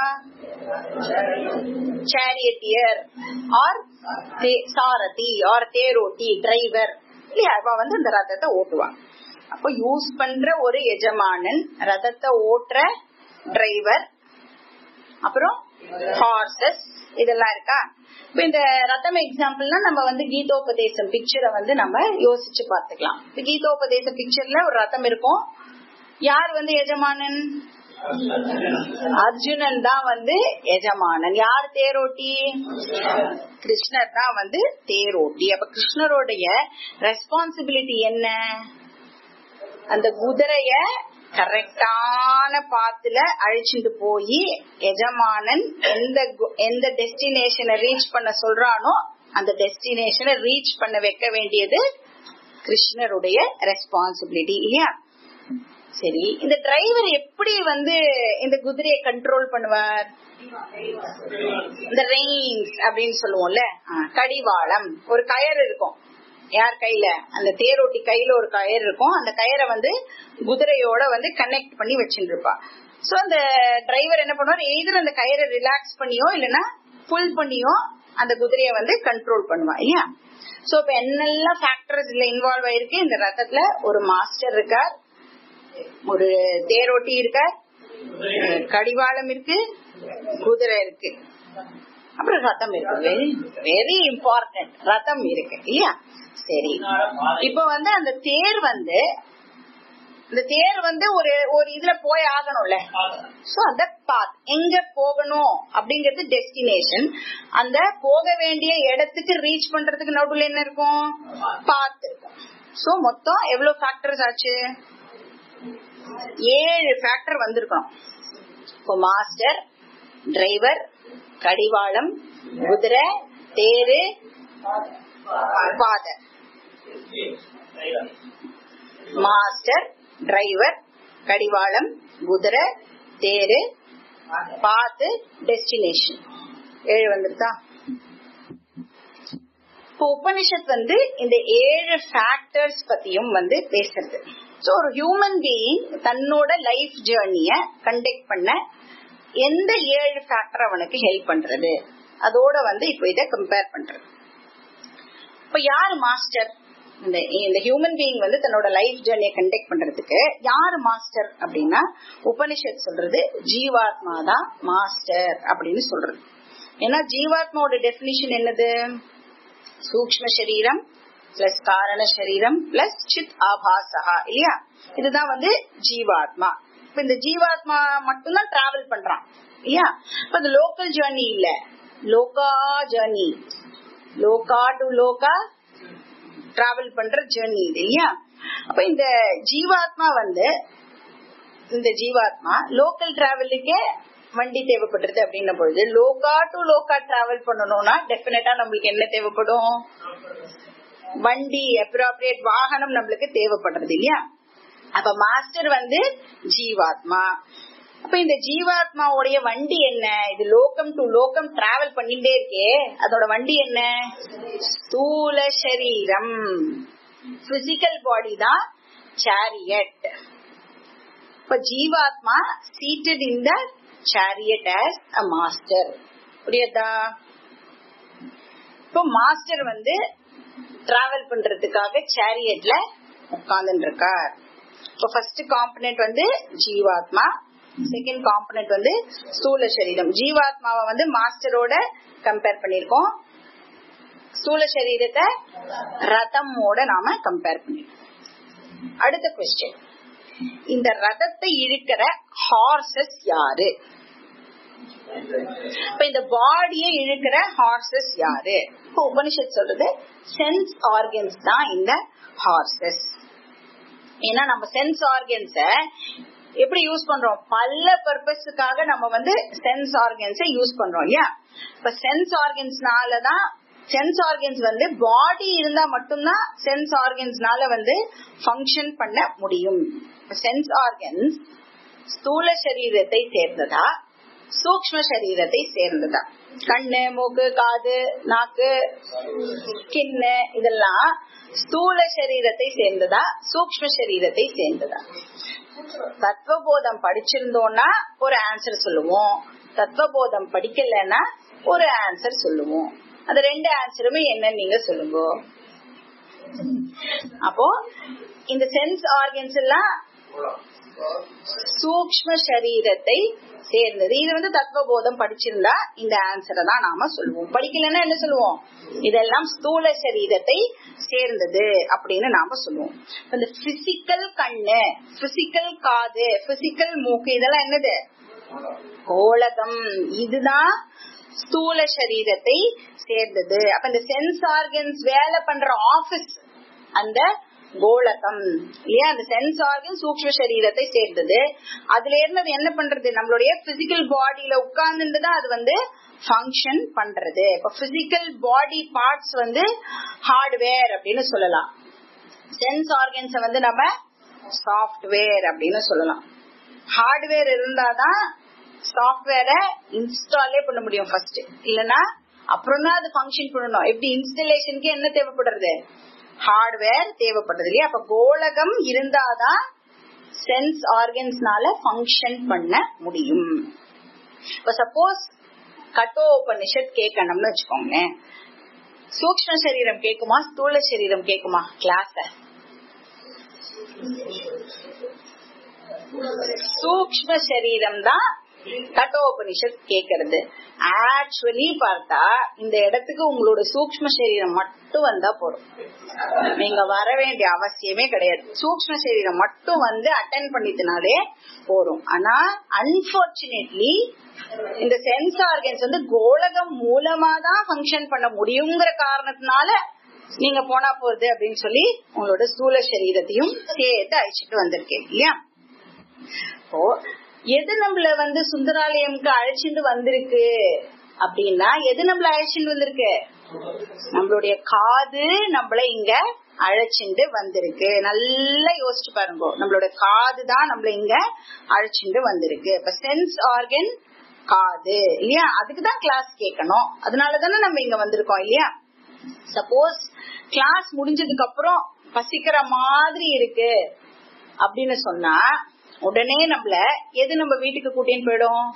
சேரியட்டியர் ஆர் சாரதி ஆர் தேரோட்டி டிரைவர் இல்லையா அவ வந்து இந்த ரதத்தை ஓட்டுவான் அப்ப யூஸ் பண்ற ஒரு எஜமானன் ரதத்தை ஓட்டுற டிரைவர் அப்புறம் ஹார்சஸ் இதெல்லாம் இருக்கா இப்ப இந்த ரத்தம் எக்ஸாம்பிள்னா நம்ம வந்து கீதோபதேசம் பிக்சரை வந்து நம்ம யோசிச்சு பார்த்துக்கலாம் இப்ப கீதோபதேச பிக்சர்ல ஒரு ரத்தம் இருக்கும் யார் வந்து எஜமானன் அர்ஜுனன் தான் வந்து எஜமானன் யார் தேரோட்டி கிருஷ்ணர் தான் வந்து தேரோட்டி அப்ப கிருஷ்ணருடைய ரெஸ்பான்சிபிலிட்டி என்ன அந்த குதிரைய கரெக்டான பாத்துல அழிச்சுட்டு போய் எஜமானன் எந்த கு- எந்த டெஸ்டினேஷனை ரீச் பண்ண சொல்றானோ அந்த டெஸ்டினேஷனை ரீச் பண்ண வைக்க வேண்டியது கிருஷ்ணருடைய ரெஸ்பான்சிபிலிட்டி இல்லையா சரி இந்த டிரைவர் எப்படி வந்து இந்த குதிரையை கண்ட்ரோல் பண்ணுவார் இந்த ரெயின்ஸ் அப்படின்னு சொல்லுவோம்ல ஆ, கடிவாளம் ஒரு கயர் இருக்கும் யார் கையில அந்த தேரோட்டி கையில ஒரு கயர் இருக்கும் அந்த கயரை வந்து குதிரையோட வந்து கனெக்ட் பண்ணி வச்சுட்டு இருப்பா சோ அந்த டிரைவர் என்ன பண்ணுவார் எய்தர் அந்த கயரை ரிலாக்ஸ் பண்ணியோ இல்லைன்னா புல் பண்ணியோ அந்த குதிரையை வந்து கண்ட்ரோல் பண்ணுவா இல்லையா சோ இப்ப என்னெல்லாம் ஃபேக்டர்ஸ் இதுல இன்வால்வ் ஆயிருக்கு இந்த ரத்தத்துல ஒரு மாஸ்டர் இருக்கார் ஒரு தேரோட்டி இருக்கார் கடிவாளம் இருக்கு குதிரை இருக்கு அப்புறம் ரதம் இருக்கு வெரி இம்பார்ட்டன்ட் ரதம் இருக்கு இல்லையா சரி இப்ப வந்து அந்த தேர் வந்து இந்த தேர் வந்து ஒரு ஒரு இதுல போய் ஆகணும்ல சோ அந்த பாத் எங்க போகணும் அப்படிங்கிறது டெஸ்டினேஷன் அந்த போக வேண்டிய இடத்துக்கு ரீச் பண்றதுக்கு நடுவுல என்ன இருக்கும் பாத் இருக்கும் சோ மொத்தம் எவ்வளவு ஃபேக்டர்ஸ் ஆச்சு ஏழு ஃபேக்டர் வந்திருக்கணும் இப்போ மாஸ்டர் டிரைவர் கடிவாளம் குதிரை தேரு பாதை மாஸ்டர் டிரைவர் கடிவாளம் குதிரை தேரு பாத்து டெஸ்டினேஷன் ஏழு வந்துருதா இப்போ உபனிஷத் வந்து இந்த ஏழு ஃபேக்டர்ஸ் பத்தியும் வந்து பேசுறது ஸோ ஒரு ஹியூமன் பீயிங் தன்னோட லைஃப் ஜேர்னிய கண்டக்ட் பண்ண எந்த ஏழு ஃபேக்டர் அவனுக்கு ஹெல்ப் பண்றது அதோட வந்து இப்போ இதை கம்பேர் பண்றது இப்ப யாரு மாஸ்டர் இந்த இந்த ஹியூமன் பீயிங் வந்து தன்னோட லைஃப் ஜேர்னியை கண்டக்ட் பண்றதுக்கு யாரு மாஸ்டர் அப்படின்னா உபனிஷத் சொல்றது ஜீவாத்மா தான் மாஸ்டர் அப்படின்னு சொல்றது ஏன்னா ஜீவாத்மாவோட டெபினிஷன் என்னது சூக்ம சரீரம் பிளஸ் காரண சரீரம் பிளஸ் சித் ஆபாசகா இல்லையா இதுதான் வந்து ஜீவாத்மா இப்ப இந்த ஜீவாத்மா மட்டும்தான் டிராவல் பண்றான் இல்லையா இப்ப இந்த லோக்கல் ஜேர்னி இல்ல லோகா ஜேர்னி லோகா டு லோகா டிராவல் பண்ற ஜேர்னி இது இல்லையா அப்ப இந்த ஜீவாத்மா வந்து இந்த ஜீவாத்மா லோக்கல் டிராவலுக்கே வண்டி தேவைப்படுறது அப்படின்ன பொழுது லோகா டு லோகா டிராவல் பண்ணணும்னா டெபினட்டா நம்மளுக்கு என்ன தேவைப்படும் வண்டி அப்ராப்ரியேட் வாகனம் நம்மளுக்கு தேவைப்படுறது இல்லையா அப்ப மாஸ்டர் வந்து ஜீவாத்மா அப்ப இந்த ஜீவாத்மாவுடைய வண்டி என்ன இது லோகம் டு லோகம் டிராவல் பண்ணிட்டே இருக்கே அதோட வண்டி என்ன ஸ்தூல சரீரம் பிசிக்கல் பாடி தான் சேரியட் இப்ப ஜீவாத்மா seated in the chariot as a master புரியுதா இப்போ மாஸ்டர் வந்து டிராவல் பண்றதுக்காக சேரியட்ல உட்கார்ந்து இருக்கார் இப்போ ஃபர்ஸ்ட் காம்பனென்ட் வந்து ஜீவாத்மா செகண்ட் காம்பனென்ட் வந்து ஸ்தூல சரீரம் ஜீவாத்மாவை வந்து மாஸ்டரோட கம்பேர் பண்ணிருக்கோம் ஸ்தூல சரீரத்தை ரதமோட நாம கம்பேர் பண்ணிருக்கோம் அடுத்த கொஸ்டின் இந்த ரதத்தை இழுக்கிற ஹார்சஸ் யாரு இப்ப இந்த பாடியை இழுக்கிற ஹார்சஸ் யாரு இப்ப உபனிஷத் சொல்றது சென்ஸ் ஆர்கன்ஸ் தான் இந்த ஹார்சஸ் ஏன்னா நம்ம சென்ஸ் ஆர்கன்ஸ எப்படி யூஸ் பண்றோம் பல பர்பஸுக்காக நம்ம வந்து சென்ஸ் ஆர்கன்ஸை யூஸ் பண்றோம் இல்லையா இப்ப சென்ஸ் ஆர்கன்ஸ்னாலதான் சென்ஸ் ஆர்கன்ஸ் வந்து பாடி இருந்தா மட்டும்தான் சென்ஸ் ஆர்கன்ஸ்னால வந்து ஃபங்க்ஷன் பண்ண முடியும் சென்ஸ் ஆர்கன்ஸ் ஸ்தூல சரீரத்தை சேர்ந்ததா சூக்ம சரீரத்தை சேர்ந்ததா கண்ணு மூக்கு காது நாக்கு ஸ்கின்னு இதெல்லாம் ஸ்தூல சரீரத்தை சேர்ந்ததா சூக்ம சரீரத்தை சேர்ந்ததா தத்துவபோதம் படிச்சிருந்தோம்னா ஒரு ஆன்சர் சொல்லுவோம் தத்துவபோதம் படிக்கலன்னா ஒரு ஆன்சர் சொல்லுவோம் அந்த ரெண்டு ஆன்சருமே என்னன்னு நீங்க சொல்லுங்க அப்போ இந்த சென்ஸ் ஆர்கன்ஸ் எல்லாம் சூக்ம சரீரத்தை சேர்ந்தது இது வந்து தத்துவபோதம் படிச்சிருந்தா இந்த ஆன்சரை தான் நாம சொல்லுவோம் படிக்கலன்னா என்ன சொல்லுவோம் இதெல்லாம் ஸ்தூல சரீரத்தை சேர்ந்தது அப்படின்னு நாம சொல்லுவோம் இந்த பிசிக்கல் கண்ணு பிசிக்கல் காது பிசிக்கல் மூக்கு இதெல்லாம் என்னது கோலகம் இதுதான் ஸ்தூல சரீரத்தை சேர்ந்தது அப்ப இந்த சென்ஸ் ஆர்கன்ஸ் வேலை பண்ற ஆபீஸ் அந்த கோலகம் இல்லையா அந்த சென்ஸ் ஆர்கன் சூக்ம சரீரத்தை சேர்ந்தது அதுல இருந்து அது என்ன பண்றது நம்மளுடைய பிசிக்கல் பாடியில உட்கார்ந்துட்டு தான் அது வந்து ஃபங்க்ஷன் பண்றது இப்ப பிசிக்கல் பாடி பார்ட்ஸ் வந்து ஹார்ட்வேர் அப்படின்னு சொல்லலாம் சென்ஸ் ஆர்கன்ஸ் வந்து நம்ம சாஃப்ட்வேர் அப்படின்னு சொல்லலாம் ஹார்ட்வேர் இருந்தாதான் சாஃப்ட்வேரை இன்ஸ்டாலே பண்ண முடியும் ஃபர்ஸ்ட் இல்லனா அப்புறம் தான் அது ஃபங்க்ஷன் பண்ணணும் எப்படி இன்ஸ்டலேஷனுக்கு என்ன தேவைப்படுறது ஹார்ட்வேர் தேவைப்படுறது இல்லையா அப்ப கோலகம் இருந்தாதான் சென்ஸ் ஆர்கன்ஸ்னால ஃபங்க்ஷன் பண்ண முடியும் இப்ப சப்போஸ் கட்டோ உபனிஷத் கேட்கணும்னு வச்சுக்கோங்களேன் சூக்ம சரீரம் கேக்குமா ஸ்தூல சரீரம் கேக்குமா கிளாஸ சூக்ம சரீரம் தான் கட்டோபனிஷத் கேக்குறது ஆக்சுவலி பார்த்தா இந்த இடத்துக்கு உங்களோட சூக்ம சரீரம் மட்டும் வந்தா போதும் நீங்க வர வேண்டிய அவசியமே கிடையாது சூக்ம சரீரம் மட்டும் வந்து அட்டன் பண்ணிட்டனாலே போதும் ஆனா அன்பார்ச்சுனேட்லி இந்த சென்ஸ் ஆர்கன்ஸ் வந்து கோலகம் மூலமா தான் ஃபங்க்ஷன் பண்ண முடியுங்கிற காரணத்தினால நீங்க போனா போகுது அப்படின்னு சொல்லி உங்களோட ஸ்தூல சரீரத்தையும் சேர்த்து அழைச்சிட்டு வந்திருக்கேன் இல்லையா இப்போ எது நம்மள வந்து சுந்தராலயம்க்கு அழைச்சிட்டு வந்திருக்கு அப்படின்னா எது நம்மள அழைச்சிட்டு வந்திருக்கு நம்மளுடைய காது நம்மள இங்க அழைச்சிண்டு வந்திருக்கு நல்லா யோசிச்சு பாருங்க நம்மளோட காது தான் நம்மள இங்க அழைச்சிண்டு வந்திருக்கு இப்ப சென்ஸ் ஆர்கன் காது இல்லையா அதுக்கு தான் கிளாஸ் கேட்கணும் அதனால தானே நம்ம இங்க வந்திருக்கோம் இல்லையா சப்போஸ் கிளாஸ் முடிஞ்சதுக்கு அப்புறம் பசிக்கிற மாதிரி இருக்கு அப்படின்னு சொன்னா உடனே நம்மள எது நம்ம வீட்டுக்கு கூட்டின்னு போயிடும்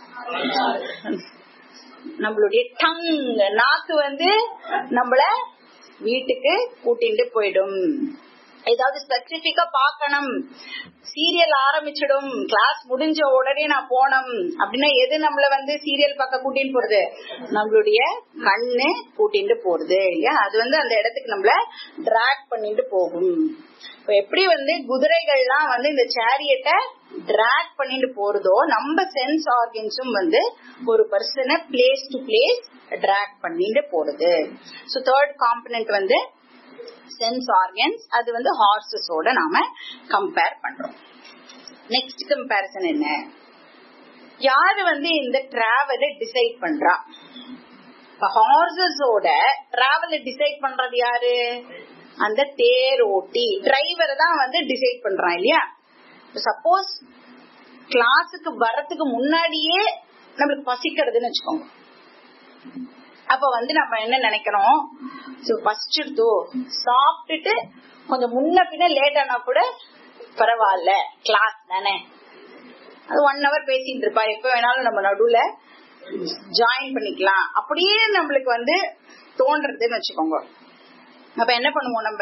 நம்மளுடைய டங் நாக்கு வந்து நம்மள வீட்டுக்கு கூட்டிட்டு போயிடும் ஏதாவது ஸ்பெசிபிக்கா பாக்கணும் சீரியல் ஆரம்பிச்சிடும் கிளாஸ் முடிஞ்ச உடனே நான் போனோம் அப்படின்னா எது நம்மள வந்து சீரியல் பார்க்க கூட்டின்னு போறது நம்மளுடைய கண்ணு கூட்டிட்டு போறது இல்லையா அது வந்து அந்த இடத்துக்கு நம்மள டிராக் பண்ணிட்டு போகும் இப்ப எப்படி வந்து குதிரைகள்லாம் வந்து இந்த சேரியட்டை டிராக் பண்ணிட்டு போறதோ நம்ம சென்ஸ் ஆர்கன்ஸும் வந்து ஒரு பர்சனை பிளேஸ் டு பிளேஸ் டிராக் பண்ணிட்டு போறது ஸோ தேர்ட் காம்பனன்ட் வந்து சென்ஸ் ஆர்கன்ஸ் அது வந்து ஹார்சஸோட நாம கம்பேர் பண்றோம் நெக்ஸ்ட் கம்பேரிசன் என்ன யாரு வந்து இந்த டிராவலை டிசைட் பண்றா ஹார்சஸோட டிராவலை டிசைட் பண்றது யாரு அந்த தேர் ஓட்டி டிரைவர் தான் வந்து டிசைட் பண்றான் இல்லையா சப்போஸ் கிளாஸுக்கு வர்றதுக்கு முன்னாடியே நம்மளுக்கு பசிக்கிறதுன்னு வச்சுக்கோங்க அப்ப வந்து நம்ம என்ன நினைக்கிறோம் பசிச்சிருத்தோ சாப்பிட்டுட்டு கொஞ்சம் முன்ன பின்ன லேட் ஆனா கூட பரவாயில்ல கிளாஸ் தானே அது ஒன் ஹவர் பேசிட்டு இருப்பா எப்ப வேணாலும் நம்ம நடுவுல ஜாயின் பண்ணிக்கலாம் அப்படியே நம்மளுக்கு வந்து தோன்றதுன்னு வச்சுக்கோங்க அப்ப என்ன பண்ணுவோம் நம்ம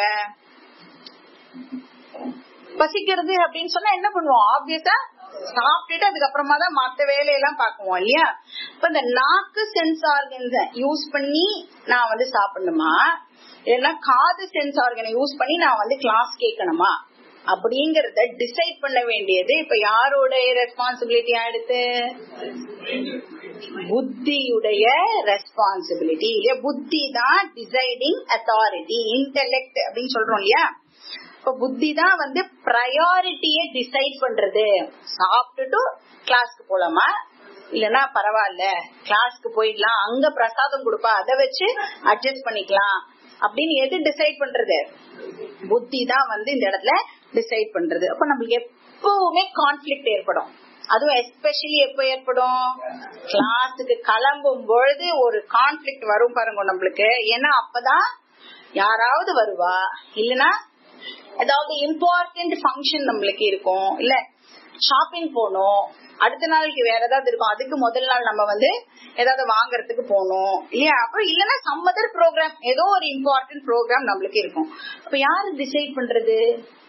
பசிக்கிறது அப்படின்னு சொன்னா என்ன பண்ணுவோம் ஆப்வியஸா சாப்பிட்டுட்டு அதுக்கப்புறமா தான் மத்த வேலையெல்லாம் பாக்குவோம் இல்லையா இப்ப இந்த நாக்கு சென்ஸ் ஆர்கன்ஸ யூஸ் பண்ணி நான் வந்து சாப்பிடணுமா இல்லைன்னா காது சென்ஸ் ஆர்கனை யூஸ் பண்ணி நான் வந்து கிளாஸ் கேட்கணுமா அப்படிங்கறத டிசைட் பண்ண வேண்டியது இப்ப யாரோட ரெஸ்பான்சிபிலிட்டி ஆயிடுத்து புத்தியுடைய ரெஸ்பான்சிபிலிட்டி இல்லையா புத்தி தான் டிசைடிங் அத்தாரிட்டி இன்டெலெக்ட் அப்படின்னு சொல்றோம் இல்லையா இப்ப புத்தி தான் வந்து ப்ரையாரிட்டியை டிசைட் பண்றது சாப்பிட்டுட்டு கிளாஸ்க்கு போலாமா இல்லனா பரவாயில்ல கிளாஸ்க்கு போயிடலாம் அங்க பிரசாதம் கொடுப்பா அதை வச்சு அட்ஜஸ்ட் பண்ணிக்கலாம் அப்படின்னு எது டிசைட் பண்றது புத்தி தான் வந்து இந்த இடத்துல டிசைட் பண்றது அப்ப நம்மளுக்கு எப்பவுமே கான்ஃபிளிக்ட் ஏற்படும் அதுவும் எஸ்பெஷலி எப்ப ஏற்படும் கிளாஸுக்கு கிளம்பும் பொழுது ஒரு கான்ஃபிளிக்ட் வரும் பாருங்க நம்மளுக்கு ஏன்னா அப்பதான் யாராவது வருவா இல்லனா ஏதாவது இம்பார்ட்டன்ட் ஃபங்க்ஷன் நம்மளுக்கு இருக்கும் இல்ல ஷாப்பிங் போகணும் அடுத்த நாளைக்கு வேற ஏதாவது இருக்கும் அதுக்கு முதல் நாள் நம்ம வந்து ஏதாவது வாங்குறதுக்கு போகணும் இல்லையா அப்புறம் இல்லைன்னா சம்மதர் ப்ரோக்ராம் ஏதோ ஒரு இம்பார்ட்டன்ட் ப்ரோக்ராம் நம்மளுக்கு இருக்கும் அப்ப யாரு டிசைட் பண்றது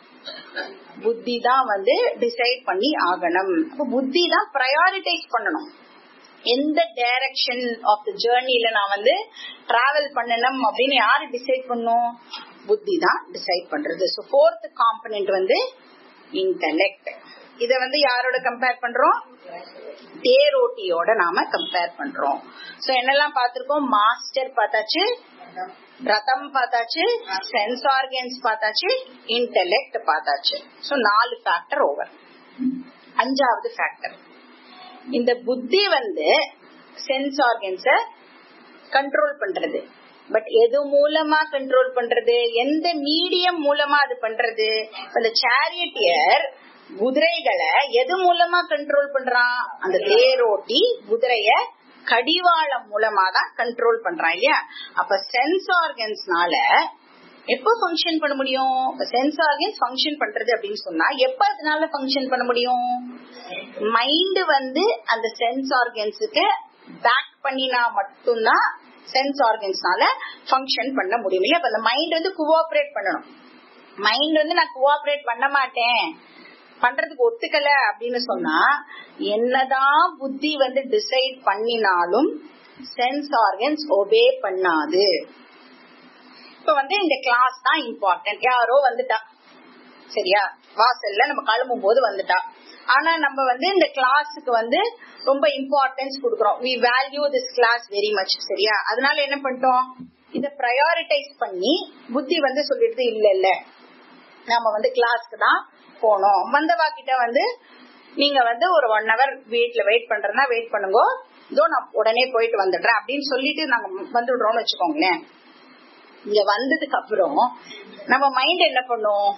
புத்தி தான் வந்து டிசைட் பண்ணி ஆகணும் அப்ப புத்தி தான் ப்ரையாரிட்டைஸ் பண்ணணும் எந்த டைரக்ஷன் ஆஃப் த ஜேர்னில நான் வந்து டிராவல் பண்ணணும் அப்படின்னு யாரு டிசைட் பண்ணும் புத்தி தான் டிசைட் பண்றது ஸோ ஃபோர்த் காம்பனன்ட் வந்து இன்டலெக்ட் இத வந்து யாரோட கம்பேர் பண்றோம் தேரோட்டியோட நாம கம்பேர் பண்றோம் சோ என்னெல்லாம் பார்த்திருக்கோம் மாஸ்டர் பார்த்தாச்சு ரதம் பார்த்தாச்சு சென்ஸ் ஆர்கன்ஸ் பார்த்தாச்சு இன்டெலெக்ட் பார்த்தாச்சு சோ நாலு ஃபேக்டர் ஓவர் அஞ்சாவது ஃபேக்டர் இந்த புத்தி வந்து சென்ஸ் ஆர்கன்ஸ கண்ட்ரோல் பண்றது பட் எது மூலமா கண்ட்ரோல் பண்றது எந்த மீடியம் மூலமா அது பண்றது இந்த சேரியட்டியர் குதிரைகளை எது மூலமா கண்ட்ரோல் பண்றான் அந்த தேரோட்டி குதிரைய கடிவாளம் மூலமா தான் கண்ட்ரோல் பண்றான் இல்லையா அப்ப சென்ஸ் ஆர்கன்ஸ்னால எப்ப ஃபங்க்ஷன் பண்ண முடியும் சென்ஸ் ஆர்கன்ஸ் ஃபங்க்ஷன் பண்றது அப்படின்னு சொன்னா எப்ப அதனால ஃபங்க்ஷன் பண்ண முடியும் மைண்ட் வந்து அந்த சென்ஸ் ஆர்கன்ஸுக்கு பேக் பண்ணினா மட்டும்தான் சென்ஸ் ஆர்கன்ஸ்னால ஃபங்க்ஷன் பண்ண முடியும் இல்லையா அந்த மைண்ட் வந்து கோஆபரேட் பண்ணணும் மைண்ட் வந்து நான் கோஆபரேட் பண்ண மாட்டேன் பண்றதுக்கு ஒத்துக்கல அப்படின்னு சொன்னா என்னதான் புத்தி வந்து டிசைட் பண்ணினாலும் சென்ஸ் ஆர்கன்ஸ் ஒபே பண்ணாது இப்ப வந்து இந்த கிளாஸ் தான் இம்பார்ட்டன்ட் யாரோ வந்துட்டா சரியா வாசல்ல நம்ம கிளம்பும் போது வந்துட்டா ஆனா நம்ம வந்து இந்த கிளாஸுக்கு வந்து ரொம்ப இம்பார்ட்டன்ஸ் கொடுக்கறோம் we value this class very much சரியா அதனால என்ன பண்ணிட்டோம் இத ப்ரையாரிட்டைஸ் பண்ணி புத்தி வந்து சொல்லிடுது இல்ல இல்ல நம்ம வந்து கிளாஸ்க்கு தான் போனோம் வந்தவா கிட்ட வந்து நீங்க வந்து ஒரு ஒன் ஹவர் வீட்ல வெயிட் பண்றதுனா வெயிட் பண்ணுங்க இதோ நான் உடனே போயிட்டு வந்துடுறேன் அப்படின்னு சொல்லிட்டு நாங்க வந்துடுறோம்னு வச்சுக்கோங்களேன் இங்க வந்ததுக்கு அப்புறம் நம்ம மைண்ட் என்ன பண்ணும்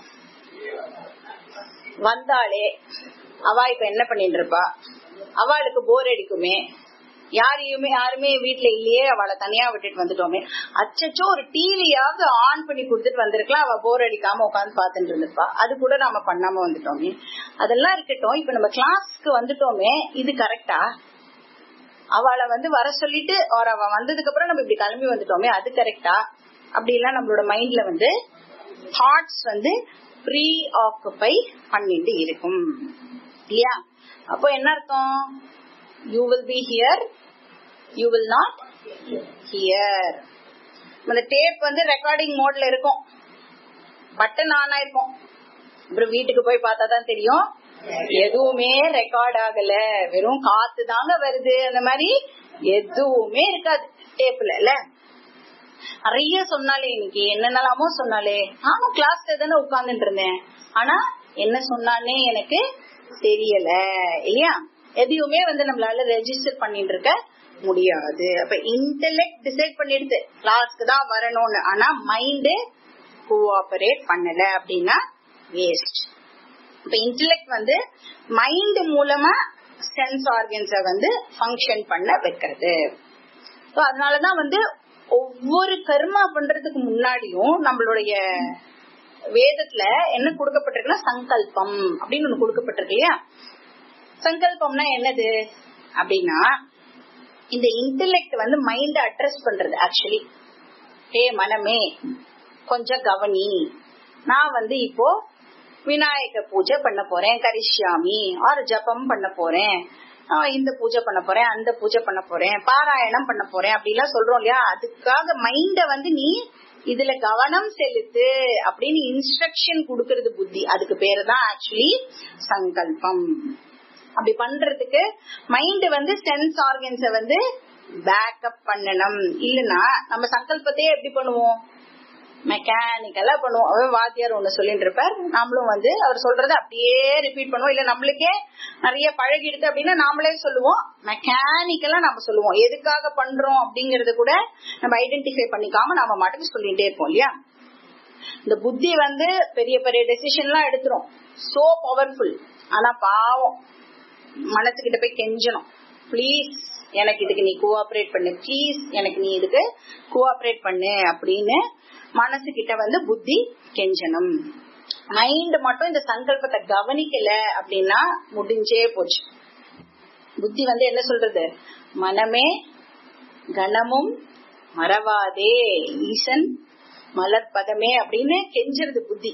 வந்தாலே அவ இப்ப என்ன பண்ணிட்டு இருப்பா அவளுக்கு போர் அடிக்குமே யாரையுமே யாருமே வீட்டுல இல்லையே அவளை தனியா விட்டுட்டு வந்துட்டோமே அச்சச்சோ ஒரு டிவியாவது ஆன் பண்ணி கொடுத்துட்டு வந்திருக்கலாம் அவ போர் அடிக்காம உட்காந்து பாத்துட்டு இருந்திருப்பா அது கூட நாம பண்ணாம வந்துட்டோமே அதெல்லாம் இருக்கட்டும் இப்ப நம்ம கிளாஸ்க்கு வந்துட்டோமே இது கரெக்டா அவளை வந்து வர சொல்லிட்டு or அவ வந்ததுக்கு அப்புறம் நம்ம இப்படி கிளம்பி வந்துட்டோமே அது கரெக்டா அப்படி எல்லாம் நம்மளோட மைண்ட்ல வந்து தாட்ஸ் வந்து ப்ரீ ஆக்குபை பண்ணிட்டு இருக்கும் இல்லையா அப்போ என்ன அர்த்தம் you will be here you will not hear அந்த டேப் வந்து ரெக்கார்டிங் மோட்ல இருக்கும் பட்டன் ஆன் ஆயிருக்கும் அப்புறம் வீட்டுக்கு போய் பார்த்தா தான் தெரியும் எதுவுமே ரெக்கார்ட் ஆகல வெறும் காத்து தாங்க வருது அந்த மாதிரி எதுவுமே இருக்காது டேப்ல இல்ல நிறைய சொன்னாலே இன்னைக்கு என்னென்னலாமோ சொன்னாலே நானும் கிளாஸ்ல தானே உட்கார்ந்துட்டு இருந்தேன் ஆனா என்ன சொன்னானே எனக்கு தெரியல இல்லையா எதையுமே வந்து நம்மளால ரெஜிஸ்டர் பண்ணிட்டு இருக்க முடியாது அப்ப இன்டெலெக்ட் டிசைட் பண்ணிடுது கிளாஸ்க்கு தான் வரணும்னு ஆனா மைண்டு கோஆபரேட் பண்ணல அப்படின்னா வேஸ்ட் இப்ப இன்டெலெக்ட் வந்து மைண்ட் மூலமா சென்ஸ் ஆர்கன்ஸ வந்து ஃபங்க்ஷன் பண்ண வைக்கிறது So, அதனாலதான் வந்து ஒவ்வொரு கர்மா பண்றதுக்கு முன்னாடியும் நம்மளுடைய வேதத்துல என்ன கொடுக்கப்பட்டிருக்குன்னா சங்கல்பம் அப்படின்னு ஒண்ணு கொடுக்கப்பட்டிருக்கு இல்லையா சங்கல்பம்னா என்னது அப்படின்னா இந்த இன்டெலெக்ட் வந்து மைண்ட அட்ரஸ் பண்றது ஆக்சுவலி ஹே மனமே கொஞ்சம் கவனி நான் வந்து இப்போ விநாயக பூஜை பண்ண போறேன் கரிஷ்யாமி ஆர் ஜபம் பண்ண போறேன் ஆஹ் இந்த பூஜை பண்ண போறேன் அந்த பூஜை பண்ண போறேன் பாராயணம் பண்ண போறேன் அப்படிலாம் சொல்றோம் இல்லையா அதுக்காக மைண்ட வந்து நீ இதுல கவனம் செலுத்து அப்படின்னு இன்ஸ்ட்ரக்ஷன் கொடுக்கறது புத்தி அதுக்கு பேரு தான் ஆக்சுவலி சங்கல்பம் அப்படி பண்றதுக்கு மைண்ட் வந்து சென்ஸ் ஆர்கன்ஸ வந்து பேக்கப் பண்ணணும் இல்லனா நம்ம சங்கல்பத்தையே எப்படி பண்ணுவோம் மெக்கானிக்கலா பண்ணுவோம் அவர் வாத்தியார் ஒண்ணு சொல்லிட்டு இருப்பார் நாமளும் வந்து அவர் சொல்றத அப்படியே ரிப்பீட் பண்ணுவோம் இல்ல நம்மளுக்கே நிறைய பழகிடுது அப்படின்னா நாமளே சொல்லுவோம் மெக்கானிக்கலா நம்ம சொல்லுவோம் எதுக்காக பண்றோம் அப்படிங்கறது கூட நம்ம ஐடென்டிஃபை பண்ணிக்காம நாம மாட்டுக்கு சொல்லிட்டே இருப்போம் இல்லையா இந்த புத்தி வந்து பெரிய பெரிய டெசிஷன் எல்லாம் எடுத்துரும் சோ பவர்ஃபுல் ஆனா பாவம் மனசுகிட்ட போய் கெஞ்சணும் ப்ளீஸ் எனக்கு இதுக்கு நீ கோஆபரேட் பண்ணு ப்ளீஸ் எனக்கு நீ இதுக்கு கோஆபரேட் பண்ணு அப்படின்னு மனசு கிட்ட வந்து புத்தி கெஞ்சணும் மைண்ட் மட்டும் இந்த சங்கல்பத்தை கவனிக்கல அப்படின்னா முடிஞ்சே போச்சு புத்தி வந்து என்ன சொல்றது மனமே கணமும் மறவாதே ஈசன் மலர்பதமே அப்படின்னு கெஞ்சிருது புத்தி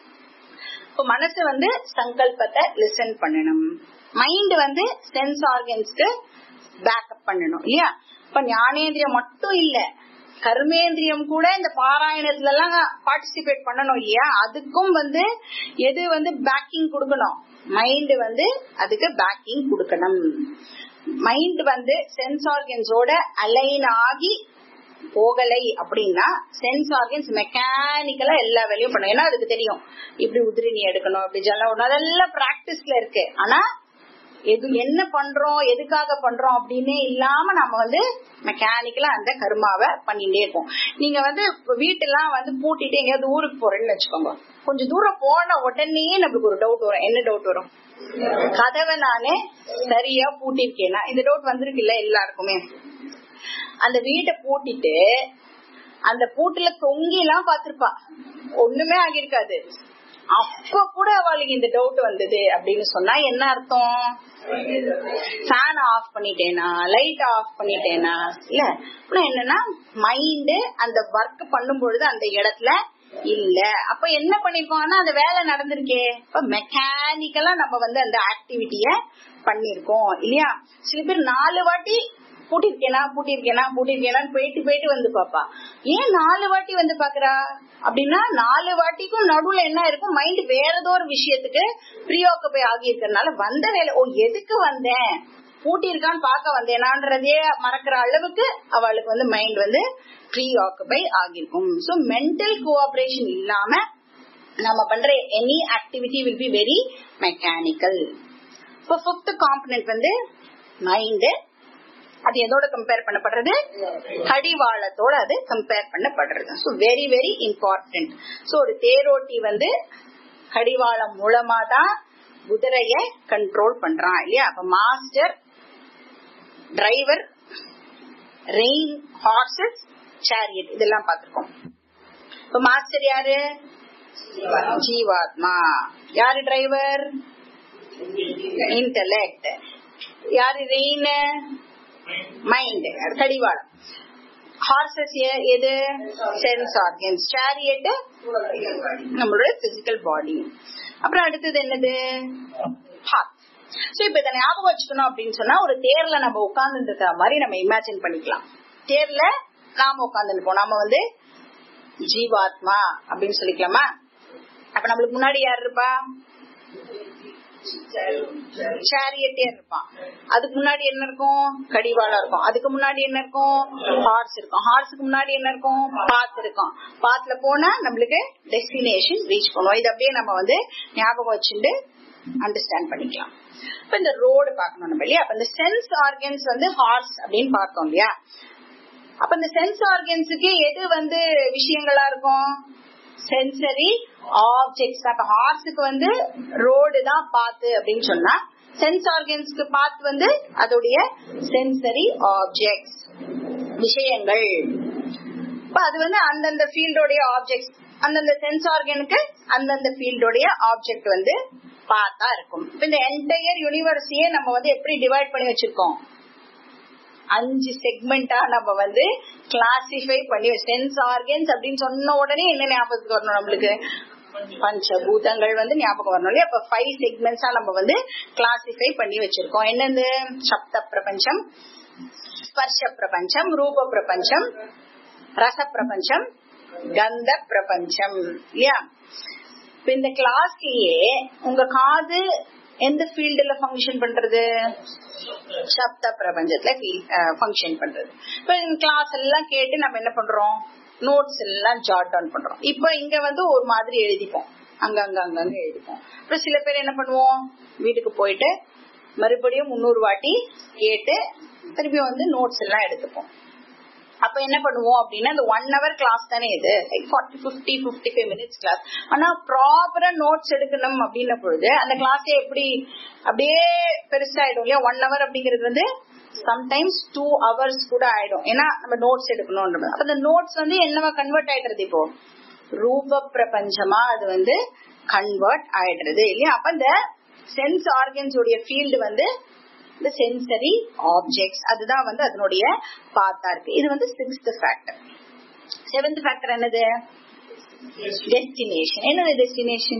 இப்போ மனசு வந்து சங்கல்பத்தை லிசன் பண்ணணும் மைண்ட் வந்து சென்ஸ் ஆர்கன்ஸ்க்கு பேக்கப் பண்ணணும் இல்லையா இப்ப ஞானேந்திரியம் மட்டும் இல்ல கர்மேந்திரியம் கூட இந்த பாராயணத்துல எல்லாம் பார்ட்டிசிபேட் பண்ணணும் இல்லையா அதுக்கும் வந்து எது வந்து பேக்கிங் கொடுக்கணும் மைண்ட் வந்து அதுக்கு பேக்கிங் கொடுக்கணும் மைண்ட் வந்து சென்ஸ் ஆர்கன்ஸோட அலைன் ஆகி போகலை அப்படின்னா சென்ஸ் ஆர்கன்ஸ் மெக்கானிக்கலா எல்லா வேலையும் பண்ணும் ஏன்னா அதுக்கு தெரியும் இப்படி உதிரினி எடுக்கணும் இப்படி ஜலம் விடணும் அதெல்லாம் பிராக்டிஸ்ல இருக்கு ஆனா எது என்ன பண்றோம் எதுக்காக பண்றோம் அப்படின்னே இல்லாம நம்ம வந்து மெக்கானிக்கலா அந்த கருமாவை பண்ணிட்டே இருப்போம் நீங்க வந்து வீட்டெல்லாம் வந்து பூட்டிட்டு எங்கேயாவது ஊருக்கு போறேன்னு வச்சுக்கோங்க கொஞ்சம் தூரம் போன உடனே நம்மளுக்கு ஒரு டவுட் வரும் என்ன டவுட் வரும் கதவை நானே சரியா பூட்டிருக்கேனா இந்த டவுட் வந்திருக்கு இல்ல எல்லாருக்குமே அந்த வீட்டை பூட்டிட்டு அந்த பூட்டுல தொங்கி எல்லாம் பாத்திருப்பா ஒண்ணுமே ஆகியிருக்காது அப்ப கூட அவளுக்கு இந்த டவுட் வந்தது அப்படின்னு சொன்னா என்ன அர்த்தம் ஃபேன் ஆஃப் பண்ணிட்டேனா லைட் ஆஃப் பண்ணிட்டேனா இல்ல அப்புறம் என்னன்னா மைண்ட் அந்த ஒர்க் பண்ணும் பொழுது அந்த இடத்துல இல்ல அப்ப என்ன பண்ணிருக்கோம்னா அந்த வேலை நடந்திருக்கே இப்ப மெக்கானிக்கலா நம்ம வந்து அந்த ஆக்டிவிட்டிய பண்ணிருக்கோம் இல்லையா சில பேர் நாலு வாட்டி பூட்டிருக்கேனா பூட்டிருக்கேனா பூட்டிருக்கேனான்னு போயிட்டு போயிட்டு வந்து பாப்பா ஏன் நாலு வாட்டி வந்து பாக்குறா அப்படின்னா நாலு வாட்டிக்கும் நடுவுல என்ன இருக்கும் மைண்ட் வேற ஏதோ ஒரு விஷயத்துக்கு ப்ரீஆக்குபை ஆகி இருக்கிறதுனால வந்த வேலை ஓ எதுக்கு வந்தேன் பூட்டி இருக்கான்னு பார்க்க வந்தேனான்றதே மறக்கிற அளவுக்கு அவளுக்கு வந்து மைண்ட் வந்து ப்ரீ ஆக்குபை ஆகிருக்கும் சோ மென்டல் கோஆபரேஷன் இல்லாம நம்ம பண்ற any activity will be very mechanical இப்போ ஃபிஃப்த் காம்பனன்ட் வந்து மைண்ட் அது எதோட கம்பேர் பண்ணப்படுறது கடிவாளத்தோட அது கம்பேர் பண்ணப்படுறது so very very important so ஒரு தேரோட்டி வந்து கடிவாளம் மூலமா தான் குதிரைய கண்ட்ரோல் பண்றான் இல்லையா அப்ப master driver rein horses chariot இதெல்லாம் பார்த்திருக்கோம் இப்ப மாஸ்டர் யாரு ஜீவாத்மா யாரு டிரைவர் இன்டலெக்ட் யாரு ரெயின் மைண்ட் கடிவாளம் ஹார்சஸ் எது சென்ஸ் ஆர்கன்ஸ் சேரியட் நம்மளோட பிசிக்கல் பாடி அப்புறம் அடுத்தது என்னது ஹார்ட் சோ இப்ப இதை ஞாபகம் வச்சுக்கணும் அப்படின்னு சொன்னா ஒரு தேர்ல நம்ம உட்கார்ந்து இருக்கிற மாதிரி நம்ம இமேஜின் பண்ணிக்கலாம் தேர்ல நாம உட்கார்ந்து நாம வந்து ஜீவாத்மா அப்படின்னு சொல்லிக்கலாமா அப்ப நம்மளுக்கு முன்னாடி யார் இருப்பா சேரியட்டே இருப்பான் அதுக்கு முன்னாடி என்ன இருக்கும் கடிவாளம் இருக்கும் அதுக்கு முன்னாடி என்ன இருக்கும் ஹார்ஸ் இருக்கும் ஹார்ஸுக்கு முன்னாடி என்ன இருக்கும் பாத் இருக்கும் பாத்துல போனா நம்மளுக்கு டெஸ்டினேஷன் ரீச் பண்ணுவோம் இது அப்படியே நம்ம வந்து ஞாபகம் வச்சுட்டு அண்டர்ஸ்டாண்ட் பண்ணிக்கலாம் இப்ப இந்த ரோடு பார்க்கணும் நம்ம இல்லையா அப்ப இந்த சென்ஸ் ஆர்கன்ஸ் வந்து ஹார்ஸ் அப்படின்னு பார்த்தோம் இல்லையா அப்ப இந்த சென்ஸ் ஆர்கன்ஸுக்கு எது வந்து விஷயங்களா இருக்கும் சென்சரி ஆப்ஜெக்ட்ஸ் அப்ப ஹார்ஸுக்கு வந்து ரோடு தான் பாத்து அப்படின்னு சொன்னா சென்ஸ் ஆர்கன்ஸ்க்கு பாத்து வந்து அதோடைய சென்சரி ஆப்ஜெக்ட்ஸ் விஷயங்கள் இப்ப அது வந்து அந்தந்த ஃபீல்டோடைய ஆப்ஜெக்ட்ஸ் அந்தந்த சென்ஸ் ஆர்கனுக்கு அந்தந்த ஃபீல்டோடைய ஆப்ஜெக்ட் வந்து பார்த்தா இருக்கும் இப்ப இந்த என்டையர் யூனிவர்ஸையே நம்ம வந்து எப்படி டிவைட் பண்ணி வச்சிருக்கோம் அஞ்சு செக்மெண்டா நம்ம வந்து கிளாசிஃபை பண்ணி சென்ஸ் ஆர்கன்ஸ் அப்படின்னு சொன்ன உடனே என்ன ஞாபகத்துக்கு வரணும் நம்மளுக்கு பஞ்சபூதங்கள் வந்து ஞாபகம் வரணும் இல்லையா அப்ப ஃபைவ் செக்மெண்ட்ஸா நம்ம வந்து கிளாசிஃபை பண்ணி வச்சிருக்கோம் என்னது சப்த பிரபஞ்சம் ஸ்பர்ஷ பிரபஞ்சம் ரூப பிரபஞ்சம் ரச பிரபஞ்சம் கந்த பிரபஞ்சம் இல்லையா இப்ப இந்த கிளாஸ்லயே உங்க காது எந்த ஃபீல்டுல ஃபங்க்ஷன் பண்றது சப்த பிரபஞ்சத்துல ஃபங்க்ஷன் பண்றது இப்ப கிளாஸ் எல்லாம் கேட்டு நம்ம என்ன பண்றோம் நோட்ஸ் எல்லாம் ஜாட் டவுன் பண்றோம் இப்ப இங்க வந்து ஒரு மாதிரி எழுதிப்போம் அங்க அங்க அங்கங்க எழுதிப்போம் அப்புறம் சில பேர் என்ன பண்ணுவோம் வீட்டுக்கு போயிட்டு மறுபடியும் முன்னூறு வாட்டி கேட்டு திருப்பி வந்து நோட்ஸ் எல்லாம் எடுத்துப்போம் அப்ப என்ன பண்ணுவோம் அப்படின்னா இந்த ஒன் ஹவர் கிளாஸ் தானே இது like forty fifty fifty five minutes class ஆனா ப்ராப்பரா நோட்ஸ் எடுக்கணும் அப்படின்ன பொழுது அந்த கிளாஸே எப்படி அப்படியே பெருசாயிடும் இல்லையா ஒன் ஹவர் அப்படிங்கிறது வந்து சம்டைம்ஸ் டூ ஹவர்ஸ் கூட ஆயிடும் ஏன்னா நம்ம நோட்ஸ் எடுக்கணும்ன்றது அப்ப இந்த நோட்ஸ் வந்து என்னவா கன்வெர்ட் ஆயிடுறது இப்போ ரூப பிரபஞ்சமா அது வந்து கன்வெர்ட் ஆயிடுறது இல்லையா அப்ப இந்த சென்ஸ் ஆர்கன்ஸ் உடைய ஃபீல்டு வந்து இந்த சென்சரி ஆப்ஜெக்ட்ஸ் அதுதான் வந்து அதனுடைய பார்த்தா இருக்கு இது வந்து சிக்ஸ்த் ஃபேக்டர் செவன்த் ஃபேக்டர் என்னது டெஸ்டினேஷன் என்னது டெஸ்டினேஷன்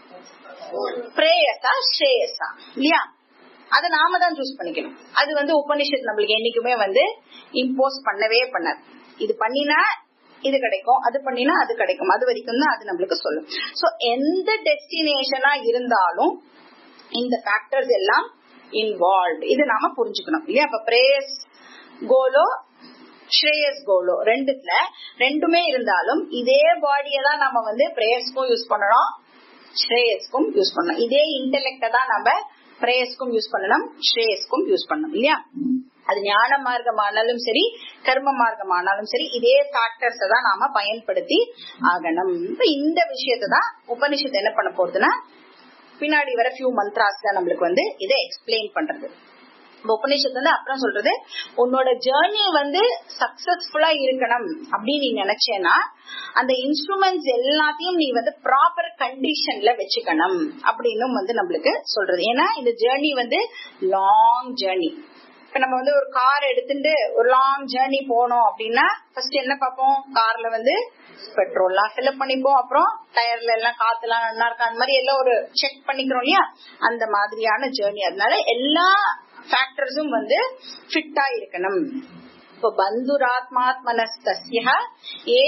பிரேயஸா ஸ்ரேயஸா இல்லையா அதை நாம தான் சூஸ் பண்ணிக்கணும் அது வந்து உபனிஷத் நம்மளுக்கு என்னைக்குமே வந்து இம்போஸ் பண்ணவே பண்ணாது இது பண்ணினா இது கிடைக்கும் அது பண்ணினா அது கிடைக்கும் அது வரைக்கும் தான் அது நம்மளுக்கு சொல்லும் சோ எந்த டெஸ்டினேஷனா இருந்தாலும் இந்த ஃபேக்டர்ஸ் எல்லாம் இன்வால்வ் இது நாம புரிஞ்சுக்கணும் இல்லையா அப்ப பிரேயஸ் கோலோ ஸ்ரேயஸ் கோலோ ரெண்டுத்துல ரெண்டுமே இருந்தாலும் இதே பாடியை தான் நம்ம வந்து பிரேயஸ்க்கும் யூஸ் பண்ணணும் ஸ்ரேயஸ்க்கும் யூஸ் பண்ணணும் இதே இன்டெலெக்ட தான் நம்ம பிரேயஸ்க்கும் யூஸ் பண்ணணும் ஸ்ரேயஸ்க்கும் யூஸ் பண்ணணும் இல்லையா அது ஞான மார்க்கமானாலும் சரி கர்ம மார்க்கமானாலும் சரி இதே ஃபேக்டர்ஸ் தான் நாம பயன்படுத்தி ஆகணும் இப்ப இந்த விஷயத்தை தான் உபனிஷத்து என்ன பண்ண போறதுன்னா பின்னாடி வர ஃபியூ மந்த்ராஸ்ல நம்மளுக்கு வந்து இதை எக்ஸ்பிளைன் பண்றது உபநிஷத்து வந்து அப்புறம் சொல்றது உன்னோட ஜேர்னி வந்து சக்சஸ்ஃபுல்லா இருக்கணும் அப்படின்னு நீ நினைச்சேன்னா அந்த இன்ஸ்ட்ருமெண்ட்ஸ் எல்லாத்தையும் நீ வந்து ப்ராப்பர் கண்டிஷன்ல வச்சுக்கணும் அப்படின்னு வந்து நம்மளுக்கு சொல்றது ஏன்னா இந்த ஜேர்னி வந்து லாங் ஜேர்னி இப்ப நம்ம வந்து ஒரு கார் எடுத்துட்டு ஒரு லாங் ஜேர்னி போனோம் அப்படின்னா ஃபர்ஸ்ட் என்ன பார்ப்போம் கார்ல வந்து பெட்ரோல்லாம் ஃபில்அப் பண்ணிப்போம் அப்புறம் டயர்ல எல்லாம் காத்துலாம் நல்லா இருக்கா அந்த மாதிரி எல்லாம் ஒரு செக் பண்ணிக்கிறோம் இல்லையா அந்த மாதிரியான ஜேர்னி அதனால எல்லா ஃபேக்டர்ஸும் வந்து ஃபிட்டா இருக்கணும் இப்போ பந்துராத்மாத்மனஸ்தஸ்ய ஏ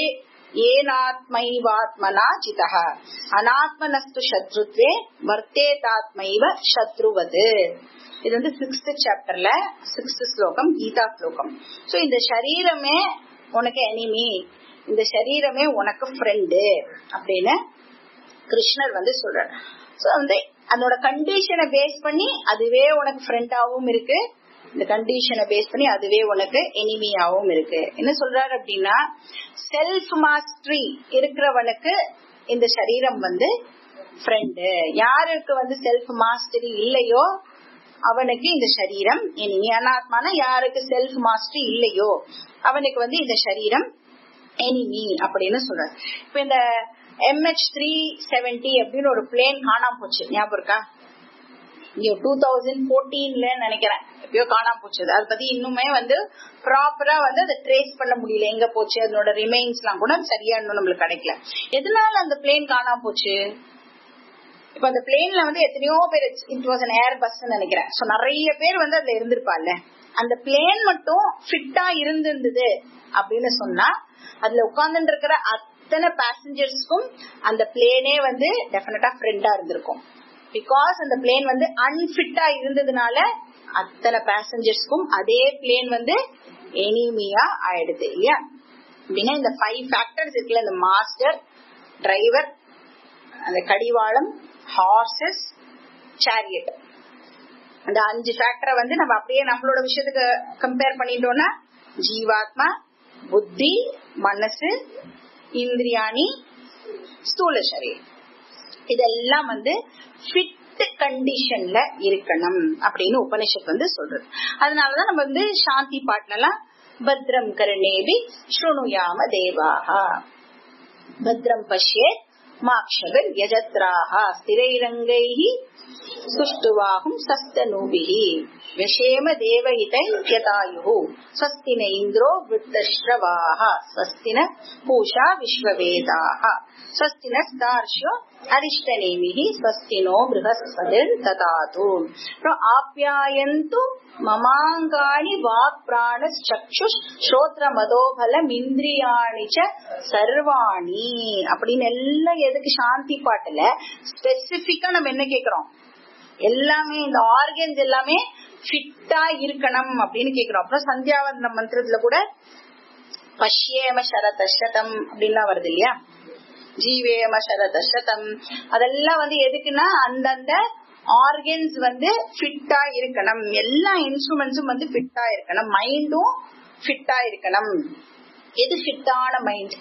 ஏனாத்மைவாத்மனா சிதः அனாத்மனஸ்து சத்ருத்வே வர்த்தேதாத்மைவ சத்ருவது இது வந்து சிக்ஸ்த் சாப்டர்ல சிக்ஸ்த் ஸ்லோகம் கீதா ஸ்லோகம் சோ இந்த சரீரமே உனக்கு எனிமி இந்த சரீரமே உனக்கு ஃப்ரெண்டு அப்படின்னு கிருஷ்ணர் வந்து சொல்றாரு சோ வந்து அதோட கண்டிஷனை பேஸ் பண்ணி அதுவே உனக்கு ஃப்ரெண்டாவும் இருக்கு இந்த கண்டிஷனை பேஸ் பண்ணி அதுவே உனக்கு எனிமியாவும் இருக்கு என்ன சொல்றாரு அப்படின்னா செல்ஃப் மாஸ்டரி இருக்கிறவனுக்கு இந்த சரீரம் வந்து ஃப்ரெண்டு யாருக்கு வந்து செல்ஃப் மாஸ்டரி இல்லையோ அவனுக்கு இந்த சரீரம் எனிமி அனாத்மான யாருக்கு செல்ஃப் மாஸ்டரி இல்லையோ அவனுக்கு வந்து இந்த சரீரம் எனிமி அப்படின்னு சொல்றாரு இப்ப இந்த எம்ஹெச் த்ரீ செவன்டி அப்படின்னு ஒரு பிளேன் காணாம போச்சு ஞாபகம் இருக்கா இங்க டூ தௌசண்ட் போர்டீன்ல நினைக்கிறேன் எப்பயோ காணாம போச்சு அதை பத்தி இன்னுமே வந்து ப்ராப்பரா வந்து அதை ட்ரேஸ் பண்ண முடியல எங்க போச்சு அதனோட ரிமைன்ஸ் எல்லாம் கூட சரியா இன்னும் நம்மளுக்கு கிடைக்கல எதனால அந்த பிளேன் காணாம போச்சு இப்ப அந்த பிளேன்ல வந்து எத்தனையோ பேர் it was an Airbus நினைக்கிறேன் சோ நிறைய பேர் வந்து அதுல இருந்திருப்பாள்ல அந்த பிளேன் மட்டும் ஃபிட்டா இருந்திருந்தது அப்படின்னு சொன்னா அதுல உட்கார்ந்து இருக்கிற அத்தனை பேசஞ்சர்ஸ்க்கும் அந்த பிளேனே வந்து டெஃபினட்டா ஃப்ரெண்டா இருந்திருக்கும் பிகாஸ் அந்த பிளேன் வந்து அன்பிட்டா இருந்ததுனால அத்தனை பேசஞ்சர்ஸ்க்கும் அதே பிளேன் வந்து எனிமியா ஆயிடுது இல்லையா அப்படின்னா இந்த ஃபைவ் ஃபேக்டர்ஸ் இருக்குல்ல இந்த மாஸ்டர் டிரைவர் அந்த கடிவாளம் ஹார்சஸ் சேரியட் அந்த அஞ்சு ஃபேக்டரை வந்து நம்ம அப்படியே நம்மளோட விஷயத்துக்கு கம்பேர் பண்ணிட்டோம்னா ஜீவாத்மா புத்தி மனசு இந்திரியாணி ஸ்தூல சரீரம் இதெல்லாம் வந்து ஃபிட் கண்டிஷன்ல இருக்கணும் அப்படின்னு உபனிஷத் வந்து சொல்றது அதனாலதான் நம்ம வந்து சாந்தி பாட்டுலாம் பத்ரம் கருணேபி ஸ்ருணுயாம தேவாஹா பத்ரம் பஷ்யேத் மாக்ஷகர் யஜத்ராஹா ஸ்திரைரங்கைஹி சுஷ்டுவாகும் சஸ்தனூபிஹி விஷேம தேவயிதை யதாயு ஸ்வஸ்தின இந்திரோ விருத்தஸ்ரவாஹ ஸ்வஸ்தின பூஷா விஸ்வவேதாஹ ஸ்வஸ்தின ஸ்தார்ஷ்யோ அரிஷ்டநேமிஹி ஸ்வஸ்தினோ ப்ரஹஸ்பதிர் ததாது அப்புறம் ஆப்யாயந்து மமாங்காணி வாக் பிராண சக்ஷுஷ் ஸ்ரோத்ர மதோபலம் இந்திரியாணி ச சர்வாணி அப்படின்னு எல்லாம் எதுக்கு சாந்தி பாட்டுல ஸ்பெசிபிக்கா நம்ம என்ன கேக்குறோம் எல்லாமே இந்த ஆர்கன்ஸ் எல்லாமே ஃபிட்டா இருக்கணும் அப்படின்னு கேக்குறோம் அப்புறம் சந்தியாவந்தன மந்திரத்துல கூட பஷ்யேம சரதசதம் அப்படின்லாம் வருது இல்லையா ஜீவேம சரதசதம் அதெல்லாம் வந்து எதுக்குன்னா அந்தந்த ஆர்கன்ஸ் வந்து ஃபிட்டா இருக்கணும் எல்லா இன்ஸ்ட்ருமெண்ட்ஸும் வந்து ஃபிட்டா இருக்கணும் மைண்டும் ஃபிட்டா இருக்கணும் எது ஃபிட்டான மைண்ட்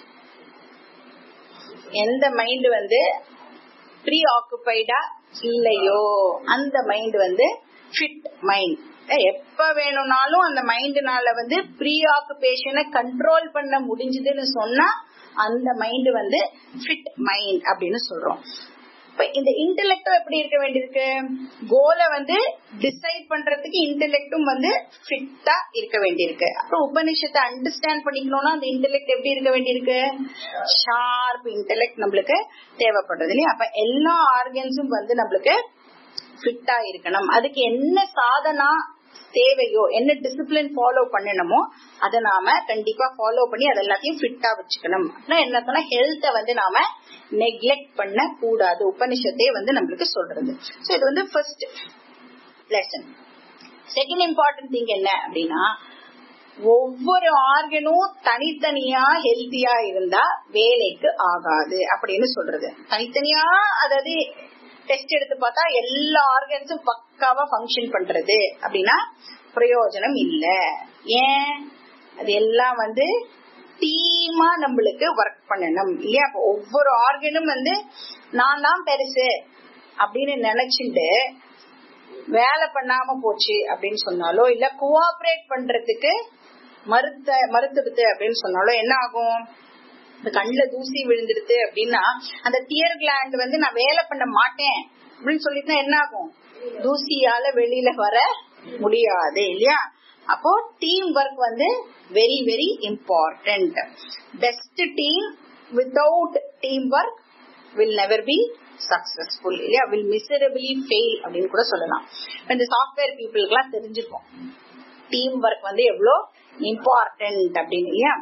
எந்த மைண்ட் வந்து ப்ரீ ஆக்குபைடா இல்லையோ அந்த மைண்ட் வந்து ஃபிட் மைண்ட் எப்ப வேணும்னாலும் அந்த மைண்ட்னால வந்து ப்ரீ ஆக்குபேஷனை கண்ட்ரோல் பண்ண முடிஞ்சதுன்னு சொன்னா அந்த மைண்ட் வந்து ஃபிட் மைண்ட் அப்படின்னு சொல்றோம் இப்ப இந்த இன்டெலெக்டும் எப்படி இருக்க வேண்டியிருக்கு கோலை வந்து டிசைட் பண்றதுக்கு இன்டெலெக்டும் வந்து ஃபிட்டா இருக்க வேண்டியிருக்கு அப்புறம் உபநிஷத்தை அண்டர்ஸ்டாண்ட் பண்ணிக்கணும்னா அந்த இன்டெலெக்ட் எப்படி இருக்க வேண்டியிருக்கு ஷார்ப் இன்டெலெக்ட் நம்மளுக்கு தேவைப்படுறது இல்லையா அப்ப எல்லா ஆர்கன்ஸும் வந்து நம்மளுக்கு ஃபிட்டா இருக்கணும் அதுக்கு என்ன சாதனா தேவையோ என்ன டிசிப்ளின் ஃபாலோ பண்ணணுமோ அதை நாம கண்டிப்பா ஃபாலோ பண்ணி அது எல்லாத்தையும் ஃபிட்டா வச்சுக்கணும் அப்படின்னா என்ன சொன்னா ஹெல்த்தை வந்து நாம நெக்லெக்ட் பண்ண கூடாது உபனிஷத்தே வந்து நம்மளுக்கு சொல்றது சோ இது வந்து first lesson second important thing என்ன அப்படின்னா ஒவ்வொரு ஆர்கனும் தனித்தனியா ஹெல்த்தியா இருந்தா வேலைக்கு ஆகாது அப்படின்னு சொல்றது தனித்தனியா அதாவது டெஸ்ட் எடுத்து பார்த்தா எல்லா ஆர்கன்ஸும் பக்காவா ஃபங்க்ஷன் பண்றது அப்படின்னா பிரயோஜனம் இல்ல ஏன் அது எல்லாம் வந்து டீமா நம்மளுக்கு ஒர்க் பண்ணணும் இல்லையா அப்ப ஒவ்வொரு ஆர்கனும் வந்து நான் தான் பெருசு அப்படின்னு நினைச்சுட்டு வேலை பண்ணாம போச்சு அப்படின்னு சொன்னாலோ இல்ல கோஆபரேட் பண்றதுக்கு மறுத்த மறுத்துடுது அப்படின்னு சொன்னாலோ என்ன ஆகும் இந்த கண்ணுல தூசி விழுந்துடுது அப்படின்னா அந்த டியர் கிளாண்ட் வந்து நான் வேலை பண்ண மாட்டேன் அப்படின்னு சொல்லிட்டு என்ன ஆகும் தூசியால வெளியில வர முடியாது இல்லையா அப்போ டீம் ஒர்க் வந்து very very important best team without team work will never be successful இல்லையா வில் மிசரபிளி ஃபெயில் அப்படின்னு கூட சொல்லலாம் இந்த சாஃப்ட்வேர் பீப்புளுக்குலாம் தெரிஞ்சிருக்கும் டீம் ஒர்க் வந்து எவ்வளோ இம்பார்ட்டன்ட் அப்படின்னு இல்லையா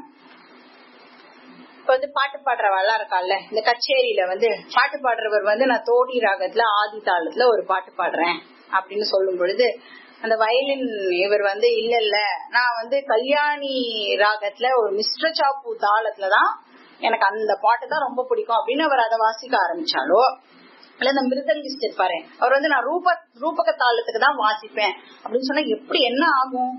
இப்ப வந்து பாட்டு பாடுறவெல்லாம் இருக்கால்ல இந்த கச்சேரியில வந்து பாட்டு பாடுறவர் வந்து நான் தோடி ராகத்துல ஆதி தாளத்துல ஒரு பாட்டு பாடுறேன் அப்படின்னு சொல்லும் பொழுது அந்த வயலின் இவர் வந்து இல்ல இல்ல நான் வந்து கல்யாணி ராகத்துல ஒரு மிஸ்ர சாப்பு தாளத்துலதான் எனக்கு அந்த பாட்டு தான் ரொம்ப பிடிக்கும் அப்படின்னு அவர் அதை வாசிக்க ஆரம்பிச்சாலோ இல்ல இந்த மிருதங்கிஸ்ட் இருப்பாரு அவர் வந்து நான் ரூப ரூபக தாளத்துக்கு தான் வாசிப்பேன் அப்படின்னு சொன்னா எப்படி என்ன ஆகும்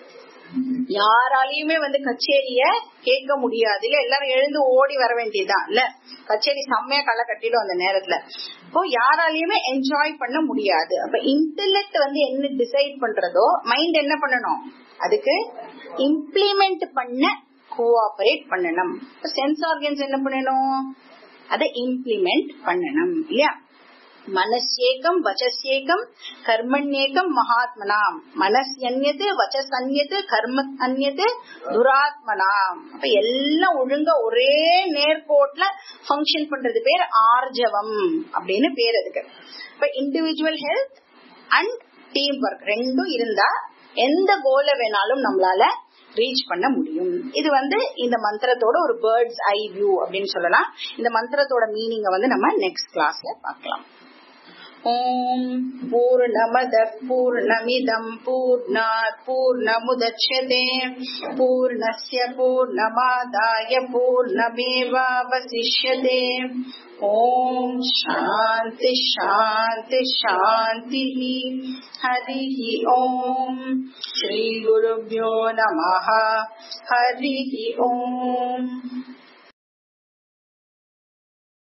யாராலையுமே வந்து கச்சேரிய கேட்க முடியாது இல்ல எல்லாரும் எழுந்து ஓடி வர வேண்டியதுதான் இல்ல கச்சேரி செம்மையா களை கட்டிடும் அந்த நேரத்துல இப்போ யாராலையுமே என்ஜாய் பண்ண முடியாது அப்ப இன்டெலெக்ட் வந்து என்ன டிசைட் பண்றதோ மைண்ட் என்ன பண்ணணும் அதுக்கு இம்ப்ளிமெண்ட் பண்ண கோஆபரேட் பண்ணணும் சென்ஸ் ஆர்கன்ஸ் என்ன பண்ணணும் அதை இம்ப்ளிமெண்ட் பண்ணணும் இல்லையா மனசேகம் வச்சசேகம் கர்மண்யேகம் மகாத்மனாம் மனஸ் அந்நது வச்சஸ் அந்நது கர்ம அந்நது துராத்மனாம் அப்ப எல்லாம் ஒழுங்கா ஒரே நேர்கோட்ல ஃபங்க்ஷன் பண்றது பேர் ஆர்ஜவம் அப்படின்னு பேர் அதுக்கு இப்ப individual health and team work ரெண்டும் இருந்தா எந்த கோலை வேணாலும் நம்மளால ரீச் பண்ண முடியும் இது வந்து இந்த மந்திரத்தோட ஒரு பேர்ட்ஸ் ஐ வியூ அப்படின்னு சொல்லலாம் இந்த மந்திரத்தோட மீனிங்க வந்து நம்ம நெக்ஸ்ட் கிளாஸ்ல பார்க்கலாம் ஓம் பூர்ணமத பூர்ணமிதம் பூர்ணாத் பூர்ணமுதட்சதே பூர்ணஸ்ய பூர்ணமாதாய பூர்ணமேவாவசிஷ்யதே ஓம் சாந்தி சாந்தி சாந்தி ஹரி ஓம் ஸ்ரீ குருभ्यो நமः ஹரி ஓம்